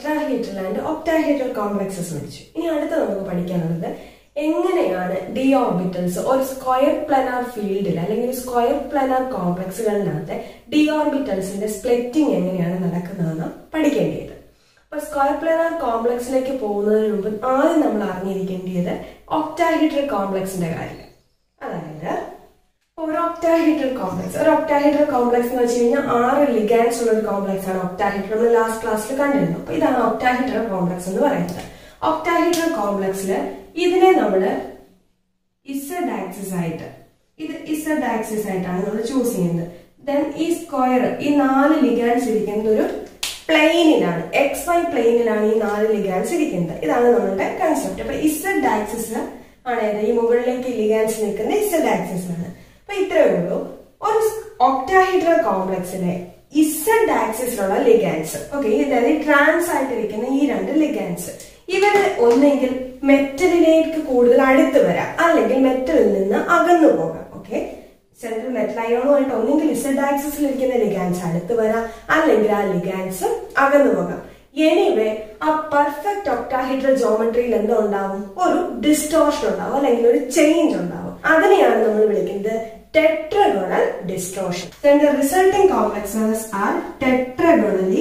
Tetrahedral and octahedral complexes പഠിച്ചു ഇനി അടുത്ത നമുക്ക് പഠിക്കാനുള്ളത് എങ്ങനെയാണ് ഡി ഓർബിറ്റൽസ് ഒരു സ്ക്വയർ പ്ലാനാർ ഫീൽഡിൽ അല്ലെങ്കിൽ സ്ക്വയർ പ്ലാനാർ കോംപ്ലക്സുകളിനകത്ത് ഡി ഓർബിറ്റൽസിന്റെ സ്പ്ലിറ്റിംഗ് എങ്ങനെയാണ് നടക്കുന്നതെന്ന് പഠിക്കേണ്ടത് അപ്പൊ സ്ക്വയർ പ്ലാനാർ കോംപ്ലക്സിലേക്ക് പോകുന്നതിന് മുമ്പ് ആദ്യം നമ്മൾ അറിഞ്ഞിരിക്കേണ്ടത് ഒക്ടാഹീഡ്രൽ കോംപ്ലക്സിന്റെ കാര്യം അതായത് ഒരു ഒക്ടാഹീഡ്രൽ കോംപ്ലക്സ് ഒരു ഒക്ടാഹീഡ്രൽ കോംപ്ലക്സ് എന്ന് വെച്ച് കഴിഞ്ഞാൽ ആറ് ലിഗാൻസ് ഉള്ള ഒരു കോംപ്ലക്സ് ആണ് ഒക്ടാഹീഡ്രൽ നമ്മൾ ലാസ്റ്റ് ക്ലാസ്സിൽ കണ്ടിരുന്നു അപ്പൊ ഇതാണ് ഒക്ടാഹീഡ്രൽ കോംപ്ലക്സ് എന്ന് പറയുന്നത് ഒക്ടാഹീഡ്രൽ കോംപ്ലക്സിൽ ഇതിനെ നമ്മൾ ഇസഡ് ആക്സിസ് ആയിട്ട് ഇത് ഇസഡ് ആക്സിസ് ആയിട്ടാണ് നമ്മൾ ചൂസ് ചെയ്യുന്നത് ദെൻ ഈ സ്ക്വയർ ഈ നാല് ലിഗാൻസ് ഇരിക്കുന്നത് ഒരു പ്ലെയിനിലാണ് എക്സ് വൈ പ്ലെയിനിലാണ് ഈ നാല് ലിഗാൻസ് ഇരിക്കുന്നത് ഇതാണ് നമ്മളുടെ കൺസെപ്റ്റ് അപ്പൊ ഇസഡ് ആക്സിസ് ആണ് ഏത് ഈ മുകളിലേക്ക് ലിഗാൻസ് നിൽക്കുന്ന ഇസഡ് ആക്സിസ് ആണ് അപ്പൊ ഇത്രയേ ഉള്ളൂ ഒരു ഒക്ടാഹീഡ്രൽ കോംപ്ലക്സിലെ ഇസഡ് ആക്സിസിലുള്ള ലിഗാൻസ് ഓക്കെ അതായത് ട്രാൻസ് ആയിട്ടിരിക്കുന്ന ഈ രണ്ട് ലിഗാൻസ് ഇവര് ഒന്നെങ്കിൽ മെറ്റലിലേക്ക് കൂടുതൽ അടുത്ത് വരാം അല്ലെങ്കിൽ മെറ്റലിൽ നിന്ന് അകന്നു പോകാം ഓക്കെ സെൻട്രൽ മെറ്റൽ അയോണുമായിട്ട് ഒന്നെങ്കിൽ ഇസഡ് ആക്സിസിൽ ഇരിക്കുന്ന ലിഗാൻസ് അടുത്ത് വരാം അല്ലെങ്കിൽ ആ ലിഗാൻസ് അകന്നു പോകാം എനിവേ ആ പെർഫെക്റ്റ് ഒക്ടാഹീഡ്രൽ ജോമെട്രിയിൽ എന്തോ ഉണ്ടാവും ഒരു ഡിസ്റ്റോർഷൻ ഉണ്ടാവും അല്ലെങ്കിൽ ഒരു ചേഞ്ച് ഉണ്ടാവും അതിനെയാണ് നമ്മൾ വിളിക്കുന്നത് tetragonal distortion. Then the resulting complexes are tetragonally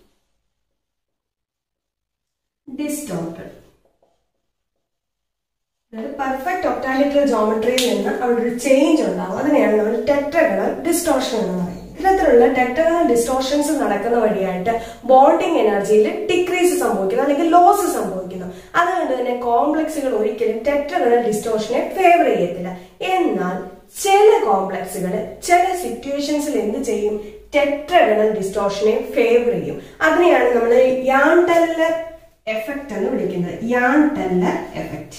distorted. അതായത് പെർഫെക്റ്റ് ഒക്ടാഹീഡ്രൽ ജോമെട്രിയിൽ നിന്ന് അവിടെ ഒരു ചേഞ്ച് ഉണ്ടാവും അതിനെയാണ് നമ്മൾ ടെട്രഗണൽ ഡിസ്റ്റോർഷൻ എന്ന് പറയുന്നത് ഇത്തരത്തിലുള്ള ടെട്രഗണൽ ഡിസ്റ്റോർഷൻസ് നടക്കുന്ന വഴിയായിട്ട് ബോണ്ടിങ് എനർജിയിൽ ഡിക്രീസ് സംഭവിക്കുന്നു അല്ലെങ്കിൽ ലോസ് സംഭവിക്കുന്നു അതുകൊണ്ട് തന്നെ കോംപ്ലക്സുകൾ ഒരിക്കലും ടെട്രഗണൽ ഡിസ്റ്റോർഷനെ ഫേവർ ചെയ്യത്തില്ല എന്നാൽ ചില കോംപ്ലക്സുകൾ ചില സിറ്റുവേഷൻസിൽ എന്ത് ചെയ്യും ടെട്രഗണൽ ഡിസ്റ്റോർഷനെ ഫേവർ ചെയ്യും അതിനെയാണ് നമ്മൾ യാൻ ടെല്ലർ എഫക്റ്റ് എന്ന് വിളിക്കുന്നത് Jahn Teller effect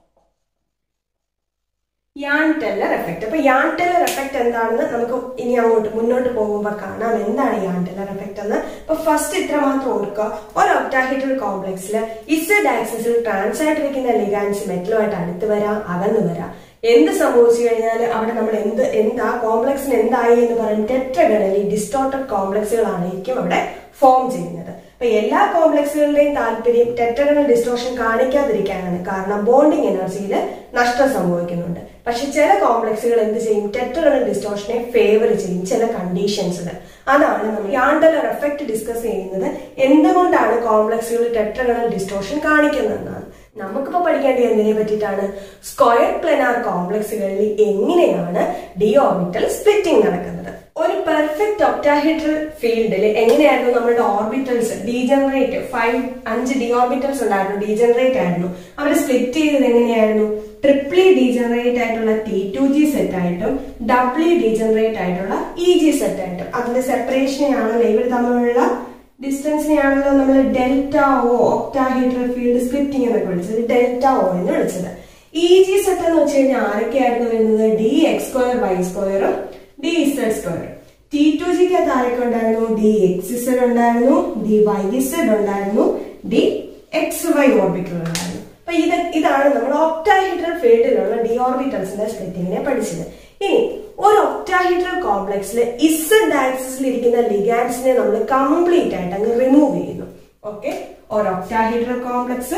Jahn Teller effect അപ്പൊ യാൻ ടെല്ലർ എഫക്റ്റ് എന്താണെന്ന് നമുക്ക് ഇനി അങ്ങോട്ട് മുന്നോട്ട് പോകുമ്പോൾ കാണാം എന്താണ് യാൻ ടെല്ലർ എഫക്റ്റ് എന്ന് അപ്പൊ ഫസ്റ്റ് ഇത്ര മാത്രം ഓർക്കുക ഒരു ഒക്ടാഹീഡ്രൽ കോംപ്ലക്സിൽ ഇസഡ് ആക്സിസിൽ ട്രാൻസ് ആയിട്ടിരിക്കുന്ന ലിഗാൻസ് മെറ്റലുമായിട്ട് അടുത്ത് വരാം അകന്നു വരാം എന്ത് സംഭവിച്ചു കഴിഞ്ഞാൽ അവിടെ നമ്മൾ എന്ത് എന്താ കോംപ്ലക്സിന് എന്തായി എന്ന് പറയും ടെട്രഗണലി ഡിസ്റ്റോർട്ടഡ് കോംപ്ലക്സുകളായിരിക്കും അവിടെ ഫോം ചെയ്യുന്നത് അപ്പൊ എല്ലാ കോംപ്ലക്സുകളുടെയും താല്പര്യം ടെട്രഗണൽ ഡിസ്റ്റോർഷൻ കാണിക്കാതിരിക്കാനാണ് കാരണം ബോണ്ടിങ് എനർജിയിൽ നഷ്ടം സംഭവിക്കുന്നുണ്ട് പക്ഷെ ചില കോംപ്ലക്സുകൾ എന്ത് ചെയ്യും ടെട്രഗണൽ ഡിസ്റ്റോർഷനെ ഫേവർ ചെയ്യും ചില കണ്ടീഷൻസിൽ അതാണ് നമ്മൾ യാണ്ടലർ എഫക്ട് ഡിസ്കസ് ചെയ്യുന്നത് എന്തുകൊണ്ടാണ് കോംപ്ലക്സുകൾ ടെട്രഗണൽ ഡിസ്റ്റോർഷൻ കാണിക്കുന്നതെന്നാണ് നമുക്കിപ്പോ പഠിക്കേണ്ടത് എന്തിനെ പറ്റിയിട്ടാണ് സ്ക്വയർ പ്ലെനാർ കോംപ്ലക്സുകളിൽ എങ്ങനെയാണ് ഡി ഓർബിറ്റൽ സ്പ്ലിറ്റിംഗ് നടക്കുന്നത് ഒരു പെർഫെക്റ്റ് ഒക്ടാഹീഡ്രൽ ഫീൽഡിൽ എങ്ങനെയായിരുന്നു നമ്മുടെ ഓർബിറ്റൽസ് ഡീജനറേറ്റ് ഫൈവ് അഞ്ച് ഡി ഓർബിറ്റൽസ് ഉണ്ടായിരുന്നു ഡീജനറേറ്റ് ആയിരുന്നു അവർ സ്പ്ലിറ്റ് ചെയ്തത് എങ്ങനെയായിരുന്നു ട്രിപ്ലി ഡീജനറേറ്റ് ആയിട്ടുള്ള ടി ടു ജി സെറ്റ് ആയിട്ടും ഡബ്ലി ഡീജനറേറ്റ് ആയിട്ടുള്ള ഇ ജി സെറ്റ് ആയിട്ടും അതിന്റെ സെപ്പറേഷനെയാണല്ലോ ഇവർ തമ്മിലുള്ള ഡിസ്റ്റൻസിനെയാണല്ലോ നമ്മൾ delta O octahedral field splitting എന്നൊക്കെ വിളിച്ചത് ഡെൽറ്റ ഒ എന്ന് വിളിച്ചത് ഇ ജി സെറ്റ് എന്ന് വെച്ച് കഴിഞ്ഞാൽ ആരൊക്കെയായിരുന്നു വരുന്നത് ഡി എക്സ് സ്ക്വയർ വൈ സ്ക്വയറും D Z square T two ജിക്ക് ആരൊക്കെ ഉണ്ടായിരുന്നു ഡി എക്സ് ഇസഡ് ഉണ്ടായിരുന്നു ഡി വൈ ഇസഡ് ഉണ്ടായിരുന്നു ഡി എക്സ് വൈ ഓർബിറ്റൽ ഉണ്ടായിരുന്നു അപ്പൊ ഇത് ഇതാണ് നമ്മൾ ഒക്ടാഹീഡ്രൽ ഫീൽഡിലുള്ള ഡി ഓർബിറ്റൽസിന്റെ സ്പ്ലിറ്റിങ്ങിനെ പഠിച്ചത് ഇനി ഒരു ഒക്ടാഹീഡ്രൽ കോംപ്ലക്സിൽ ഇസഡ് ആക്സിസിൽ ഇരിക്കുന്ന ലിഗാൻസിനെ നമ്മൾ കംപ്ലീറ്റ് ആയിട്ട് അങ്ങ് റിമൂവ് ചെയ്യുന്നു ഓക്കെ ഒരു ഒക്ടാഹീഡ്രൽ കോംപ്ലക്സ്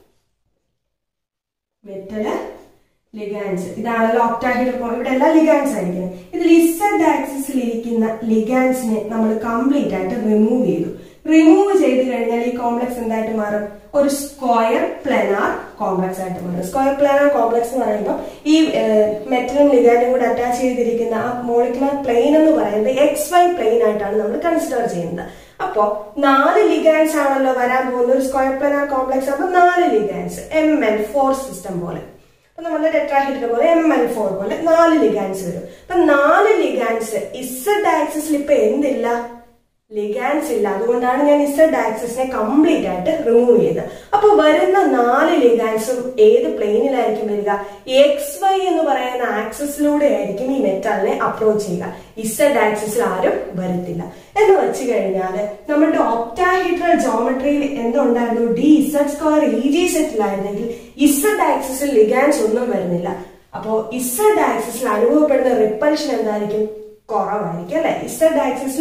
മെറ്റല് ലിഗാൻസ് ഇതാണല്ലോ ഒക്ടാഹീഡ്രൽ ഇവിടെ എല്ലാ ലിഗാൻസ് ആയിരിക്കും ഇതിൽ ഇസഡ് ആക്സിസിൽ ഇരിക്കുന്ന ലിഗാൻസിനെ നമ്മൾ കംപ്ലീറ്റ് ആയിട്ട് റിമൂവ് ചെയ്തു റിമൂവ് ചെയ്ത് കഴിഞ്ഞാൽ ഈ കോംപ്ലക്സ് എന്തായിട്ട് മാറും ഒരു സ്ക്വയർ പ്ലെനാർ കോംപ്ലക്സ് ആയിട്ട് മാറും സ്ക്വയർ പ്ലെനാർ കോംപ്ലക്സ് എന്ന് പറയുമ്പോൾ ഈ മെറ്റലും ലിഗാൻഡും കൂടെ അറ്റാച്ച് ചെയ്തിരിക്കുന്ന ആ മോളിക്കുലർ പ്ലെയിൻ എന്ന് പറയുന്നത് എക്സ് വൈ പ്ലെയിൻ ആയിട്ടാണ് നമ്മൾ കൺസിഡർ ചെയ്യുന്നത് അപ്പോ നാല് ലിഗാൻസ് ആണല്ലോ വരാൻ പോകുന്ന ഒരു സ്ക്വയർ പ്ലെനാർ കോംപ്ലക്സ് അപ്പൊ നാല് ligands M L four system പോലെ അപ്പൊ നമ്മുടെ ടെട്രാഹീഡ്രൽ പോലെ എം എൽ ഫോർ പോലെ നാല് ലിഗാൻസ് വരും അപ്പൊ നാല് ലിഗാൻസ് ഇസഡ് ആക്സിസിൽ ഇപ്പൊ എന്തില്ല ലിഗാൻസ് ഇല്ല അതുകൊണ്ടാണ് ഞാൻ ഇസഡ് ആക്സിസിനെ കംപ്ലീറ്റ് ആയിട്ട് റിമൂവ് ചെയ്തത് അപ്പൊ വരുന്ന നാല് ലിഗാൻസും ഏത് പ്ലെയിനിലായിരിക്കും വരിക എക്സ് വൈ എന്ന് പറയുന്ന ആക്സിസിലൂടെ ആയിരിക്കും ഈ മെറ്റലിനെ അപ്രോച്ച് ചെയ്യുക ഇസഡ് ആക്സിസിൽ ആരും വരത്തില്ല എന്ന് വെച്ച് കഴിഞ്ഞാൽ നമ്മുടെ ഒക്ടാഹീഡ്രൽ ജോമെട്രിയിൽ എന്തുണ്ടായിരുന്നു D Z square E G സെറ്റിലായിരുന്നെങ്കിൽ ഇസഡ് ആക്സിസിൽ ലിഗാൻസ് ഒന്നും വരുന്നില്ല അപ്പോ ഇസഡ് ആക്സിസിൽ അനുഭവപ്പെടുന്ന റിപ്പൽഷൻ എന്തായിരിക്കും കുറവായിരിക്കും അല്ലെ ഇസഡ് ആക്സിസിൽ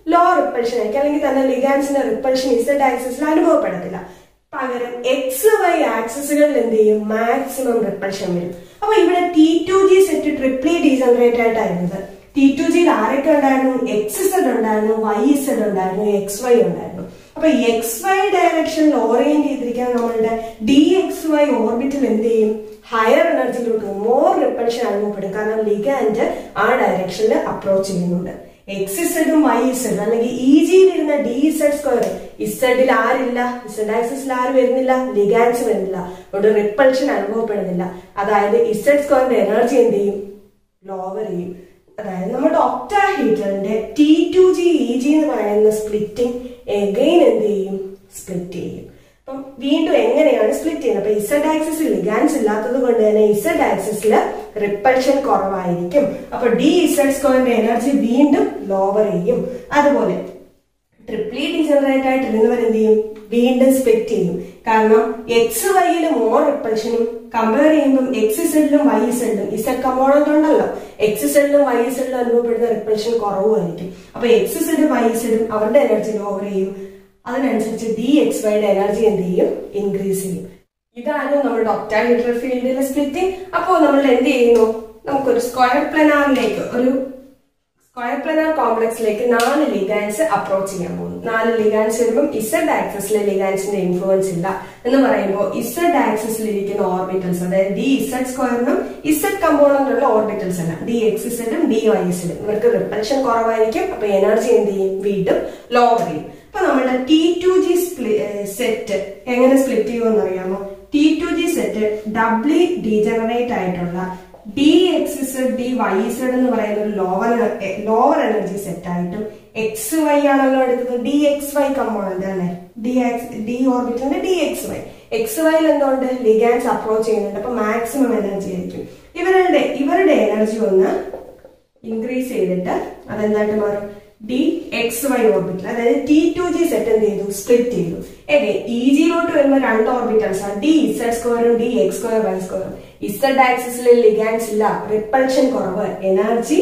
ലോ റിപ്പൾഷൻ ആയിരിക്കും അല്ലെങ്കിൽ തന്നെ ലിഗാൻസിന്റെ റിപ്പൾഷൻ ഇസഡ് ആക്സിസിൽ അനുഭവപ്പെടത്തില്ല പകരം എക്സ് വൈ ആക്സിസുകളിൽ എന്ത് ചെയ്യും മാക്സിമം റിപ്പൾഷൻ വരും അപ്പൊ ഇവിടെ T two G set triply degenerate ആയിട്ടായിരുന്നത് ടി ടു ജിയിൽ ആരൊക്കെ ഉണ്ടായിരുന്നു എക്സ് സെഡ് ഉണ്ടായിരുന്നു വൈ സെഡ് ഉണ്ടായിരുന്നു എക്സ് വൈ ഉണ്ടായിരുന്നു അപ്പൊ എക്സ് വൈ ഡയറക്ഷനിൽ ഓറിയന്റ് ചെയ്തിരിക്കാൻ നമ്മളുടെ ഡി എക്സ് വൈ ഓർബിറ്റിൽ എന്ത് ചെയ്യും ഹയർ എനർജിയിലോട്ട് മോർ റിപ്പൾഷൻ അനുഭവപ്പെടും കാരണം ലിഗാൻഡ് ആ ഡയറക്ഷനിൽ അപ്രോച്ച് ചെയ്യുന്നുണ്ട് എക്സ് ഇസഡും വൈ ഇസഡും അല്ലെങ്കിൽ ഇ ജിയിൽ ഇരുന്ന ഡി ഇസഡ് സ്ക്വയർ ഇസഡിൽ ആരില്ല ഇസഡ് ആക്സിസിൽ ആര് വരുന്നില്ല ലിഗാൻസ് വരുന്നില്ല അതുകൊണ്ട് റിപ്പൾഷൻ അനുഭവപ്പെടുന്നില്ല അതായത് ഇസഡ് സ്ക്വയറിന്റെ എനർജി എന്ത് ചെയ്യും ലോവർ ചെയ്യും അതായത് നമ്മുടെ ഒക്ടാഹീറ്ററിന്റെ T two G E G എന്ന് പറയുന്ന സ്പ്ലിറ്റിംഗ് എഗെയിൻ എന്ത് ചെയ്യും സ്പ്ലിറ്റ് ചെയ്യും അപ്പം വീണ്ടും എങ്ങനെയാണ് സ്പ്ലിറ്റ് ചെയ്യുന്നത് അപ്പൊ ഇസഡ് ആക്സിസിൽ ലിഗാൻസ് ഇല്ലാത്തത് കൊണ്ട് തന്നെ ഇസഡ് ആക്സിസിൽ റിപ്പൾഷൻ കുറവായിരിക്കും അപ്പൊ ഡി ഇസഡ് സ്ക്വയറിന്റെ എനർജി വീണ്ടും ലോവർ ചെയ്യും അതുപോലെ ട്രിപ്ലി ഡിജനറേറ്റ് ആയിട്ട് ഇരുന്നവർ എന്ത് ചെയ്യും വീണ്ടും സ്പ്ലിറ്റ് ചെയ്യും കാരണം എക്സ് വൈയിൽ മോർ റിപ്പൾഷനും കമ്പയർ ചെയ്യുമ്പോൾ എക്സ് സെഡിലും വൈ സെഡിലും ഇസഡ് കമ്പോണന്റ് ഉണ്ടല്ലോ എക്സ് സെഡിലും വൈ സെഡിലും അനുഭവപ്പെടുന്ന റിപ്പൾഷൻ കുറവുമായിരിക്കും അപ്പൊ എക്സ് സെഡും വൈ സെഡും അവരുടെ എനർജി ലോവർ ചെയ്യും അതിനനുസരിച്ച് ഡി എക്സ് വൈയുടെ എനർജി എന്ത് ചെയ്യും ഇൻക്രീസ് ചെയ്യും ഇതാണ് നമ്മുടെ ഒക്ടാഹീഡ്രൽ ഫീൽഡിലെ സ്പ്ലിറ്റിംഗ് അപ്പോൾ നമ്മൾ എന്ത് ചെയ്യുന്നു നമുക്കൊരു സ്ക്വയർ പ്ലനാറിലേക്ക് ഒരു സ്ക്വയർ പ്ലനാർ കോംപ്ലക്സിലേക്ക് നാല് ലിഗാൻസ് അപ്രോച്ച് ചെയ്യാൻ പോകുന്നു നാല് ലിഗാൻസ് വരുമ്പോൾ ഇസഡ് ആക്സിസിലെ ലിഗാൻസിന്റെ ഇൻഫ്ലുവൻസ് ഇല്ല എന്ന് പറയുമ്പോൾ ഇസഡ് ആക്സിസിൽ ഇരിക്കുന്ന ഓർബിറ്റൽസ് അതായത് ഡി ഇസഡ് സ്ക്വയറിനും ഇസഡ് കമ്പോണന്റ് ഉള്ള ഓർബിറ്റൽസ് അല്ല ഡി എക്സ് ഇസഡും ഡി വൈ ഇസഡും ഇവർക്ക് റിപ്പൽഷൻ കുറവായിരിക്കും അപ്പൊ എനർജി എന്ത് ചെയ്യും വീണ്ടും ലോവർ ചെയ്യും അപ്പൊ നമ്മുടെ ടി ടു ജി സെറ്റ് എങ്ങനെ സ്പ്ലിറ്റ് ചെയ്യുമെന്ന് അറിയാമോ T two G set doubly degenerate ആയിട്ടുള്ള D X D Y Z എന്ന് പറയുന്ന ഒരു ലോവർ ലോവർ എനർജി സെറ്റ് ആയിട്ടും എക്സ് വൈ ആണല്ലോ എടുത്തത് ഡി എക്സ് വൈ കമ്പോണന്റ് അല്ലെ ഡി എക്സ് ഡി ഓർബിറ്റിന്റെ ഡി എക്സ് വൈ എക്സ് വൈയിൽ എന്തുകൊണ്ട് ലിഗാൻസ് അപ്രോച്ച് ചെയ്യുന്നുണ്ട് അപ്പൊ മാക്സിമം എനർജി ആയിരിക്കും ഇവരുടെ ഇവരുടെ എനർജി ഒന്ന് ഇൻക്രീസ് ചെയ്തിട്ട് അതെന്തായിട്ട് മാറും ഡി എക്സ് വൈ ഓർബിറ്റൽ അതായത് ടി ടു ജി സെറ്റ് എന്ത് ചെയ്തു സ്പ്ലിറ്റ് ചെയ്തു എങ്ങനെ ഇ ജിയിലോട്ട് വരുന്ന രണ്ട് ഓർബിറ്റൽസ് ആണ് ഡി ഇസഡ് സ്ക്വയറും ഡി എക്സ് സ്ക്വയർ വൈ സ്ക്വയറും ഇസഡ് ആക്സിസിൽ ലിഗാൻസ് ഇല്ല റിപ്പൾഷൻ കുറവ് എനർജി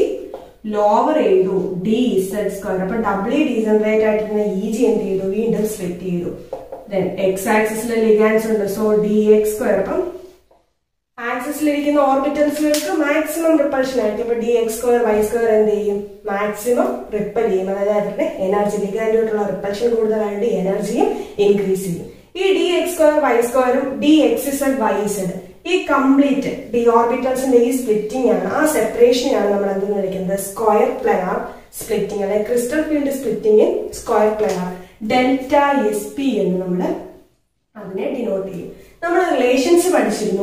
ലോവർ ചെയ്തു ഡി ഇസഡ് സ്ക്വയർ അപ്പൊ ഡബ്ല്യു ഡീജനറേറ്റ് ആയിട്ടിരുന്ന ഇ ജി എന്ത് ചെയ്തു വീണ്ടും സ്പ്ലിറ്റ് ചെയ്തു ദെൻ എക്സ് ആക്സിസിൽ ലിഗാൻസ് ഉണ്ട് സോ ഡി എക്സ് സ്ക്വയർ അപ്പം ആക്സിസിലിരിക്കുന്ന ഓർബിറ്റൽസുകൾക്ക് മാക്സിമം റിപ്പൾഷൻ ആയിരിക്കും ഇപ്പൊ D X square Y square എന്ത് ചെയ്യും മാക്സിമം റിപ്പൽ ചെയ്യും അതായത് അവരുടെ എനർജി ലിഗാൻഡുമായിട്ടുള്ള റിപ്പൾഷൻ കൂടുതലായതുകൊണ്ട് എനർജിയും ഇൻക്രീസ് ചെയ്യും ഈ ഡി എക്സ് സ്ക്വയർ വൈ സ്ക്വയറും D X Z Y Z ഈ കംപ്ലീറ്റ് ഡി ഓർബിറ്റൽസിന്റെ ഈ സ്പ്ലിറ്റിംഗ് ആണ് ആ സെപ്പറേഷനെയാണ് നമ്മൾ എന്തെന്ന് വിളിക്കുന്നത് സ്ക്വയർ പ്ലനാർ സ്പ്ലിറ്റിംഗ് അതായത് crystal field splitting in square planar delta S P എന്ന് നമ്മൾ അതിനെ ഡിനോട്ട് ചെയ്യും നമ്മൾ റിലേഷൻസ് പഠിച്ചിരുന്നു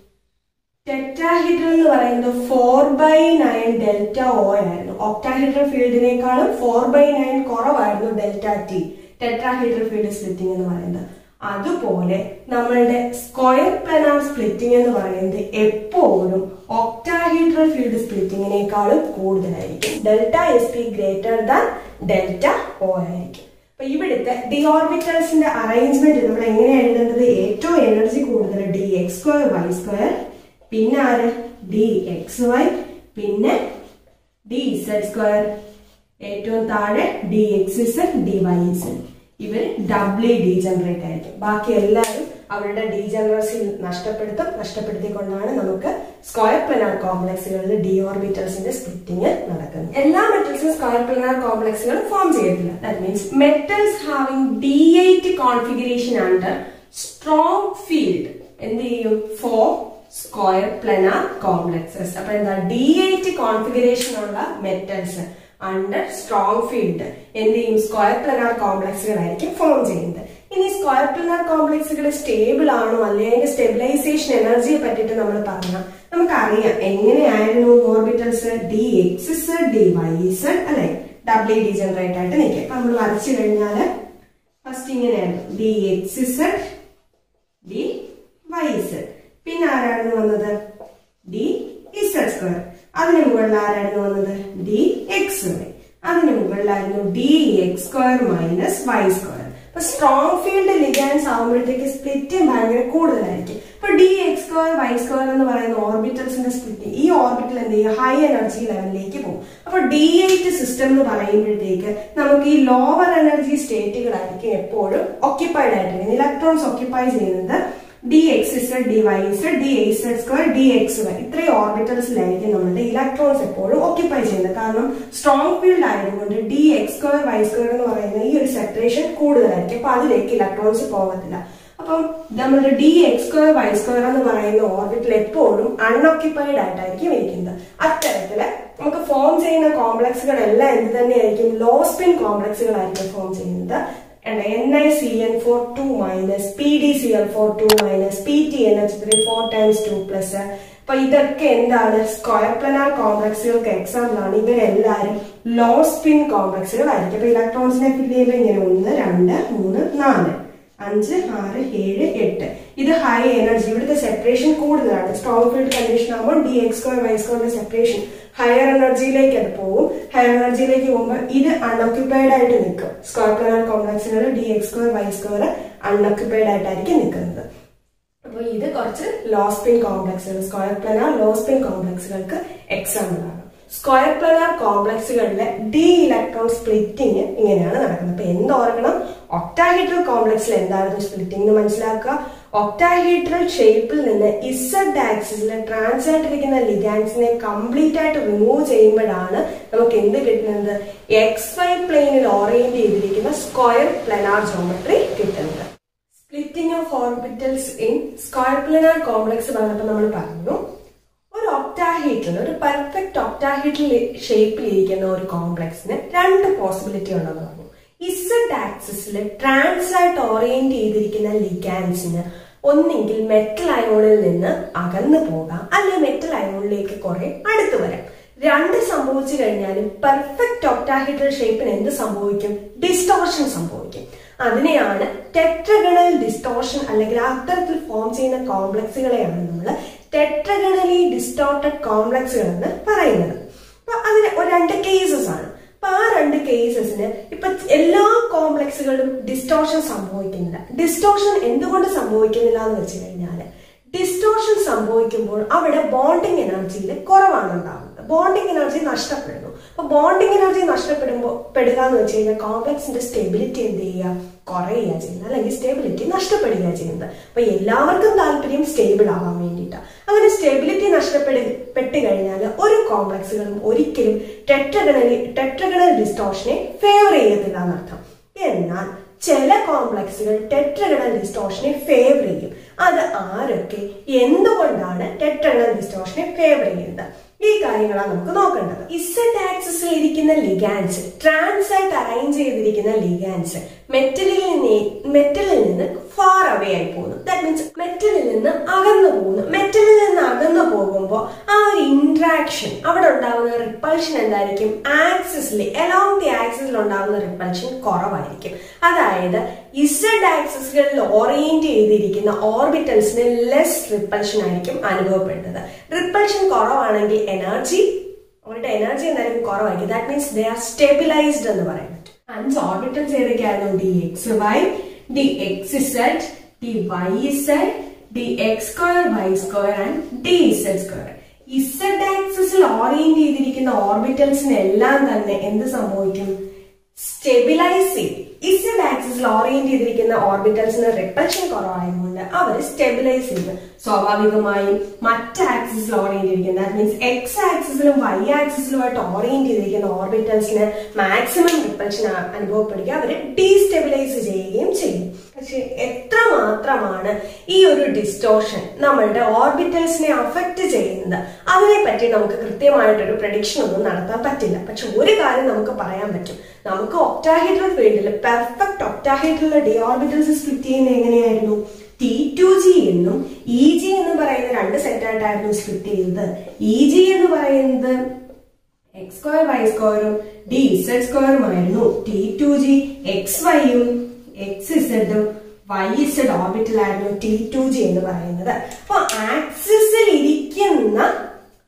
ടെട്രാഹീഡ്രൽ എന്ന് പറയുന്നത് four by nine delta O ആയിരുന്നു ഒക്ടാഹീഡ്രൽ ഫീൽഡിനേക്കാളും ഫോർ ബൈ നയൻ കുറവായിരുന്നു delta T tetrahedral field splitting എന്ന് പറയുന്നത് അതുപോലെ നമ്മളുടെ സ്ക്വയർ പ്ലനാർ സ്പ്ലിറ്റിംഗ് എന്ന് പറയുന്നത് എപ്പോഴും ഒക്ടാഹീഡ്രൽ ഫീൽഡ് സ്പ്ലിറ്റിങ്ങിനേക്കാളും കൂടുതലായിരിക്കും delta S P greater than delta O ആയിരിക്കും അപ്പൊ ഇവിടുത്തെ ഡി ഓർബിറ്റൽസിന്റെ അറേഞ്ച്മെന്റ് നമ്മൾ എങ്ങനെയാണ് എഴുതേണ്ടത് ഏറ്റവും എനർജി കൂടുതൽ D X square Y square പിന്നെ ആര് ഡി എക്സ് വൈ പിന്നെ ഡി ഇസഡ് സ്ക്വയർ ഏറ്റവും താഴെ D X Z D Y Z ഇവർ ഡബ്ലി ഡീജനറേറ്റ് ആയിരിക്കും ബാക്കി എല്ലാവരും അവരുടെ ഡീജനറസി നഷ്ടപ്പെടുത്തും നഷ്ടപ്പെടുത്തിക്കൊണ്ടാണ് നമുക്ക് സ്ക്വയർ പ്ലനാർ കോംപ്ലക്സുകളിൽ ഡി ഓർബിറ്റൽസിന്റെ സ്പ്ലിറ്റിംഗ് നടക്കുന്നത് എല്ലാ മെറ്റൽസും സ്ക്വയർ പ്ലനാർ കോംപ്ലക്സുകൾ ഫോം ചെയ്യത്തില്ല that means metals having D eight configuration under strong field എന്ത് ചെയ്യും ഫോർ സ്ക്വയർ പ്ലനാർ കോംപ്ലക്സസ് അപ്പൊ എന്താ ഡി എയ്റ്റ് കോൺഫിഗറേഷൻ ഉള്ള മെറ്റൽസ് അണ്ടർ സ്ട്രോങ് ഫീൽഡ് എന്ത് ചെയ്യും സ്ക്വയർ പ്ലനാർ കോംപ്ലക്സുകളായിരിക്കും ഫോം ചെയ്യുന്നത് ഇനി സ്ക്വയർ പ്ലനാർ കോംപ്ലക്സുകൾ സ്റ്റേബിൾ ആണോ അല്ലെങ്കിൽ സ്റ്റെബിലൈസേഷൻ എനർജിയെ പറ്റിയിട്ട് നമ്മൾ പറഞ്ഞാൽ നമുക്കറിയാം എങ്ങനെയായിരുന്നു orbitals D X D Y Z അല്ലെ ഡബ്ല്യു ഡി ജനറേറ്റ് ആയിട്ട് നിൽക്കുക അപ്പൊ നമ്മൾ വരച്ചു കഴിഞ്ഞാൽ ഫസ്റ്റ് ഇങ്ങനെയായിരുന്നു D X Z D Y Z പിന്നെ ആരായിരുന്നു വന്നത് ഡി ഇസഡ് സ്ക്വയർ അതിന് മുകളിൽ ആരായിരുന്നു വന്നത് ഡി എക്സ് വൈ അതിന് മുകളിലായിരുന്നു D X square minus Y square അപ്പൊ സ്ട്രോങ് ഫീൽഡ് ലിഗാൻസ് ആകുമ്പോഴത്തേക്ക് സ്പ്ലിറ്റിംഗ് ഭയങ്കര കൂടുതലായിരിക്കും ഇപ്പൊ D X square Y square എന്ന് പറയുന്ന ഓർബിറ്റൽസിന്റെ സ്പ്ലിറ്റിംഗ് ഈ ഓർബിറ്റൽ എന്ത് ചെയ്യും ഹൈ എനർജി ലെവലിലേക്ക് പോകും അപ്പൊ ഡി എയ്റ്റ് സിസ്റ്റം എന്ന് പറയുമ്പോഴത്തേക്ക് നമുക്ക് ഈ ലോവർ എനർജി സ്റ്റേറ്റുകളായിരിക്കും എപ്പോഴും ഓക്യുപ്പൈഡ് ആയിട്ടിരിക്കുന്നത് ഇലക്ട്രോൺസ് ഓക്യുപ്പൈ ചെയ്യുന്നത് D X Z D Y Z D X Z square D X Y ഇത്രയും ഓർബിറ്റൽസിലായിരിക്കും നമ്മുടെ ഇലക്ട്രോൺസ് എപ്പോഴും ഓക്യുപ്പൈ ചെയ്യുന്നത് കാരണം സ്ട്രോങ് ഫീൽഡ് ആയതുകൊണ്ട് D X square Y square എന്ന് പറയുന്ന ഈ ഒരു സെപ്പറേഷൻ കൂടുതലായിരിക്കും അപ്പൊ അതിലേക്ക് ഇലക്ട്രോൺസ് പോകത്തില്ല അപ്പം നമ്മുടെ D X square Y square എന്ന് പറയുന്ന ഓർബിറ്റിൽ എപ്പോഴും അൺഓക്യുപ്പൈഡ് ആയിട്ടായിരിക്കും ഇരിക്കുന്നത് അത്തരത്തില് നമുക്ക് ഫോം ചെയ്യുന്ന കോംപ്ലക്സുകളെല്ലാം എന്ത് തന്നെയായിരിക്കും ലോ സ്പിൻ കോംപ്ലക്സുകളായിരിക്കും ഫോം ചെയ്യുന്നത് N I C N four two minus P D C L four two minus P T N H three four times two plus അപ്പൊ ഇതൊക്കെ എന്താണ് സ്ക്വയർ പ്ലനാർ കോംപ്ലക്സുകൾക്ക് എക്സാമ്പിൾ ആണ് ഇവരെല്ലാരും ലോ സ്പിൻ കോംപ്ലക്സുകളായിരിക്കും അപ്പൊ ഇലക്ട്രോൺസിനെ fill ചെയ്യുമ്പോൾ ഇങ്ങനെ ഒന്ന് രണ്ട് മൂന്ന് നാല് അഞ്ച് ആറ് ഏഴ് എട്ട് ഇത് ഹൈ എനർജി ഇവിടുത്തെ സെപ്പറേഷൻ കൂടുതലാണ് സ്ട്രോങ് ഫീൽഡ് കണ്ടീഷൻ ആകുമ്പോൾ ഡി എക്സ് സ്ക്വയർ വൈ സ്ക്വയറിന്റെ സെപ്പറേഷൻ ഹയർ എനർജിയിലേക്ക് അത് പോകും ഹയർ എനർജിയിലേക്ക് പോകുമ്പോൾ ഇത് അൺഓക്യുപ്പൈഡ് ആയിട്ട് നിൽക്കും സ്ക്വയർ പ്ലനാർ കോംപ്ലക്സുകൾ D X square Y square unoccupied ആയിട്ടായിരിക്കും നിൽക്കുന്നത് അപ്പോൾ ഇത് കുറച്ച് ലോസ്പിൻ കോംപ്ലക്സുകൾ സ്ക്വയർ പ്ലനാർ ലോസ്പിൻ കോംപ്ലക്സുകൾക്ക് എക്സാമ്പിൾ ആണ് സ്ക്വയർ പ്ലനാർ കോംപ്ലക്സുകളിലെ ഡി ഇലക്ട്രോൺ സ്പ്ലിറ്റിംഗ് ഇങ്ങനെയാണ് നടക്കുന്നത് അപ്പൊ എന്തോർക്കണം ഒക്ടാഹീഡ്രൽ കോംപ്ലക്സിൽ എന്തായിരുന്നു സ്പ്ലിറ്റിംഗ് എന്ന് മനസ്സിലാക്കുക ഒക്ടാഹീഡ്രൽ ഷേപ്പിൽ നിന്ന് ഇസഡ് ആക്സിസിൽ ട്രാൻസ് ആയിട്ടിരിക്കുന്ന ലിഗാൻസിനെ കംപ്ലീറ്റ് ആയിട്ട് റിമൂവ് ചെയ്യുമ്പോഴാണ് നമുക്ക് എന്ത് കിട്ടുന്നത് എക്സ് വൈ പ്ലെയിനിൽ ഓറിയന്റ് ചെയ്തിരിക്കുന്ന സ്ക്വയർ പ്ലനാർ ജോമെട്രി കിട്ടുന്നത് splitting of orbitals in square planar complex പറഞ്ഞപ്പോൾ നമ്മൾ പറഞ്ഞു ഒരു ഒക്ടാഹീഡ്രൽ ഒരു പെർഫെക്റ്റ് ഒക്ടാഹീഡ്രൽ ഷേപ്പിൽ ഇരിക്കുന്ന ഒരു കോംപ്ലക്സിന് രണ്ട് പോസിബിലിറ്റി ഉണ്ടെന്ന് പറഞ്ഞു ഇസഡ് ആക്സിസിൽ ട്രാൻസ് ആയിട്ട് ഓറിയന്റ് ചെയ്തിരിക്കുന്ന ലിഗാൻസിന് ഒന്നെങ്കിൽ മെറ്റൽ അയോണിൽ നിന്ന് അകന്നു പോകാം അല്ലെങ്കിൽ മെറ്റൽ അയോണിലേക്ക് കുറെ അടുത്ത് വരാം രണ്ട് സംഭവിച്ചു കഴിഞ്ഞാലും പെർഫെക്റ്റ് ഒക്ടാഹീഡ്രൽ ഷേപ്പിന് എന്ത് സംഭവിക്കും ഡിസ്റ്റോർഷൻ സംഭവിക്കും അതിനെയാണ് ടെട്രഗണൽ ഡിസ്റ്റോർഷൻ അല്ലെങ്കിൽ അത്തരത്തിൽ ഫോം ചെയ്യുന്ന കോംപ്ലക്സുകളെയാണ് നമ്മൾ ടെട്രഗണലി ഡിസ്റ്റോർട്ടഡ് കോംപ്ലക്സുകൾ എന്ന് പറയുന്നത് അപ്പൊ അതിന് ഒരു രണ്ട് കേസസ് ആണ് അപ്പൊ ആ രണ്ട് കേസസിന് ഇപ്പൊ എല്ലാ കോംപ്ലക്സുകളും ഡിസ്റ്റോർഷൻ സംഭവിക്കുന്നില്ല ഡിസ്റ്റോർഷൻ എന്തുകൊണ്ട് സംഭവിക്കുന്നില്ല എന്ന് വെച്ച് കഴിഞ്ഞാല് ഡിസ്റ്റോർഷൻ സംഭവിക്കുമ്പോൾ അവിടെ ബോണ്ടിങ് എനർജിയിൽ കുറവാണ് ഉണ്ടാകുന്നത് ബോണ്ടിങ് എനർജി നഷ്ടപ്പെടുന്നു അപ്പൊ ബോണ്ടിങ് എനർജി നഷ്ടപ്പെടുമ്പോൾ പെടുക എന്ന് വെച്ച് കഴിഞ്ഞാൽ കോംപ്ലക്സിന്റെ സ്റ്റെബിലിറ്റി എന്ത് ചെയ്യുക കുറയുക ചെയ്യുന്നത് അല്ലെങ്കിൽ സ്റ്റെബിലിറ്റി നഷ്ടപ്പെടുക ചെയ്യുന്നത് അപ്പൊ എല്ലാവർക്കും താല്പര്യം സ്റ്റേബിൾ ആവാൻ വേണ്ടിയിട്ട് അങ്ങനെ സ്റ്റെബിലിറ്റി നഷ്ടപ്പെട്ട് കഴിഞ്ഞാൽ ഒരു കോംപ്ലക്സുകളും ഒരിക്കലും ടെട്രഗണലി ടെട്രഗണൽ ഡിസ്റ്റോഷനെ ഫേവർ ചെയ്യത്തില്ല എന്നർത്ഥം എന്നാൽ ചില കോംപ്ലക്സുകൾ ടെട്രഗണൽ ഡിസ്റ്റോഷനെ ഫേവർ ചെയ്യും അത് ആരൊക്കെ എന്തുകൊണ്ടാണ് ടെട്രഗണൽ ഡിസ്റ്റോഷനെ ഫേവർ ചെയ്യുന്നത് ഈ കാര്യങ്ങളാണ് നമുക്ക് നോക്കേണ്ടത് ഇസഡ് ആക്സിസിൽ ഇരിക്കുന്ന ലിഗാൻസ് ട്രാൻസ് ആയിട്ട് അറേഞ്ച് ചെയ്തിരിക്കുന്ന ലിഗാൻസ് മെറ്റലിൽ നിന്ന് മെറ്റലിൽ നിന്ന് ഫാർ അവേ ആയി പോകുന്നു ദാറ്റ് മീൻസ് മെറ്റലിൽ നിന്ന് അകന്നു പോകുന്നു മെറ്റലിൽ നിന്ന് അകന്നു പോകുമ്പോൾ ആ ഒരു ഇന്ററാക്ഷൻ അവിടെ ഉണ്ടാകുന്ന റിപ്പൾഷൻ എന്തായിരിക്കും ആക്സിസിൽ എലോങ് ദി ആക്സിസിൽ ഉണ്ടാകുന്ന റിപ്പൾഷൻ കുറവായിരിക്കും അതായത് ഇസഡ് ആക്സിസുകളിൽ ഓറിയന്റ് ചെയ്തിരിക്കുന്ന ഓർബിറ്റൽസിന് ലെസ് റിപ്പൾഷൻ ആയിരിക്കും അനുഭവപ്പെടുന്നത് റിപ്പൾഷൻ കുറവാണെങ്കിൽ എനർജി അവരുടെ എനർജി എന്തായാലും കുറവായിരിക്കും that means they are stabilised എന്ന് പറയുന്നത് അഞ്ച് ഓർബിറ്റൽസ് ഏതൊക്കെയായിരുന്നു D X Y D X Z D Y Z D X square Y square and D Z square Z ആക്സിസിൽ ഓറിയന്റ് ചെയ്തിരിക്കുന്ന ഓർബിറ്റൽസിന് എല്ലാം തന്നെ എന്ത് സംഭവിക്കും സ്റ്റെബിലൈസ് ചെയ്യും ഇസഡ് ആക്സിസിൽ ഓറിയന്റ് ചെയ്തിരിക്കുന്ന ഓർബിറ്റൽസിന് റിപ്പൾഷൻ കുറവായതുകൊണ്ട് അവർ സ്റ്റെബിലൈസ് ചെയ്ത് സ്വാഭാവികമായും മറ്റ് ആക്സിസിൽ ഓറിയന്റ് ചെയ്തിരിക്കുന്ന ദാറ്റ് മീൻസ് എക്സ് ആക്സിസിലും വൈ ആക്സിസിലുമായിട്ട് ഓറിയന്റ് ചെയ്തിരിക്കുന്ന ഓർബിറ്റൽസിന് മാക്സിമം റിപ്പൾഷൻ അനുഭവപ്പെടുക അവർ ഡീസ്റ്റെബിലൈസ് ചെയ്യുകയും ചെയ്യും പക്ഷെ എത്ര മാത്രമാണ് ഈ ഒരു ഡിസ്റ്റോഷൻ നമ്മളുടെ ഓർബിറ്റൽസിനെ അഫക്റ്റ് ചെയ്യുന്നത് അതിനെപ്പറ്റി നമുക്ക് കൃത്യമായിട്ടൊരു പ്രഡിക്ഷൻ ഒന്നും നടത്താൻ പറ്റില്ല പക്ഷെ ഒരു കാര്യം നമുക്ക് പറയാൻ പറ്റും നമുക്ക് ഒക്ടാഹീഡ്രൽ ഫീൽഡിൽ പെർഫെക്റ്റ് ഒക്ടാഹീഡ്രലിലെ ഡി ഓർബിറ്റൽസ് സ്പ്ലിറ്റ് ചെയ്യുന്നത് എങ്ങനെയായിരുന്നു ടി ടു ജി എന്നും ഇ ജി എന്ന് പറയുന്ന രണ്ട് സെറ്റായിട്ടായിരുന്നു സ്പ്ലിറ്റ് ചെയ്തത് ഇ ജി എന്ന് പറയുന്നത് എക്സ് സ്ക്വയർ വൈ സ്ക്വയറും ഡി ഇസഡ് സ്ക്വയറുമായിരുന്നു ടി ടു ജി എക്സ് വൈയും എക്സ് ഇസഡും വൈ ഇസഡ് ഓർബിറ്റലായിരുന്നു ടി ടു ജി എന്ന് പറയുന്നത് അപ്പൊ ആക്സിസിൽ ഇരിക്കുന്ന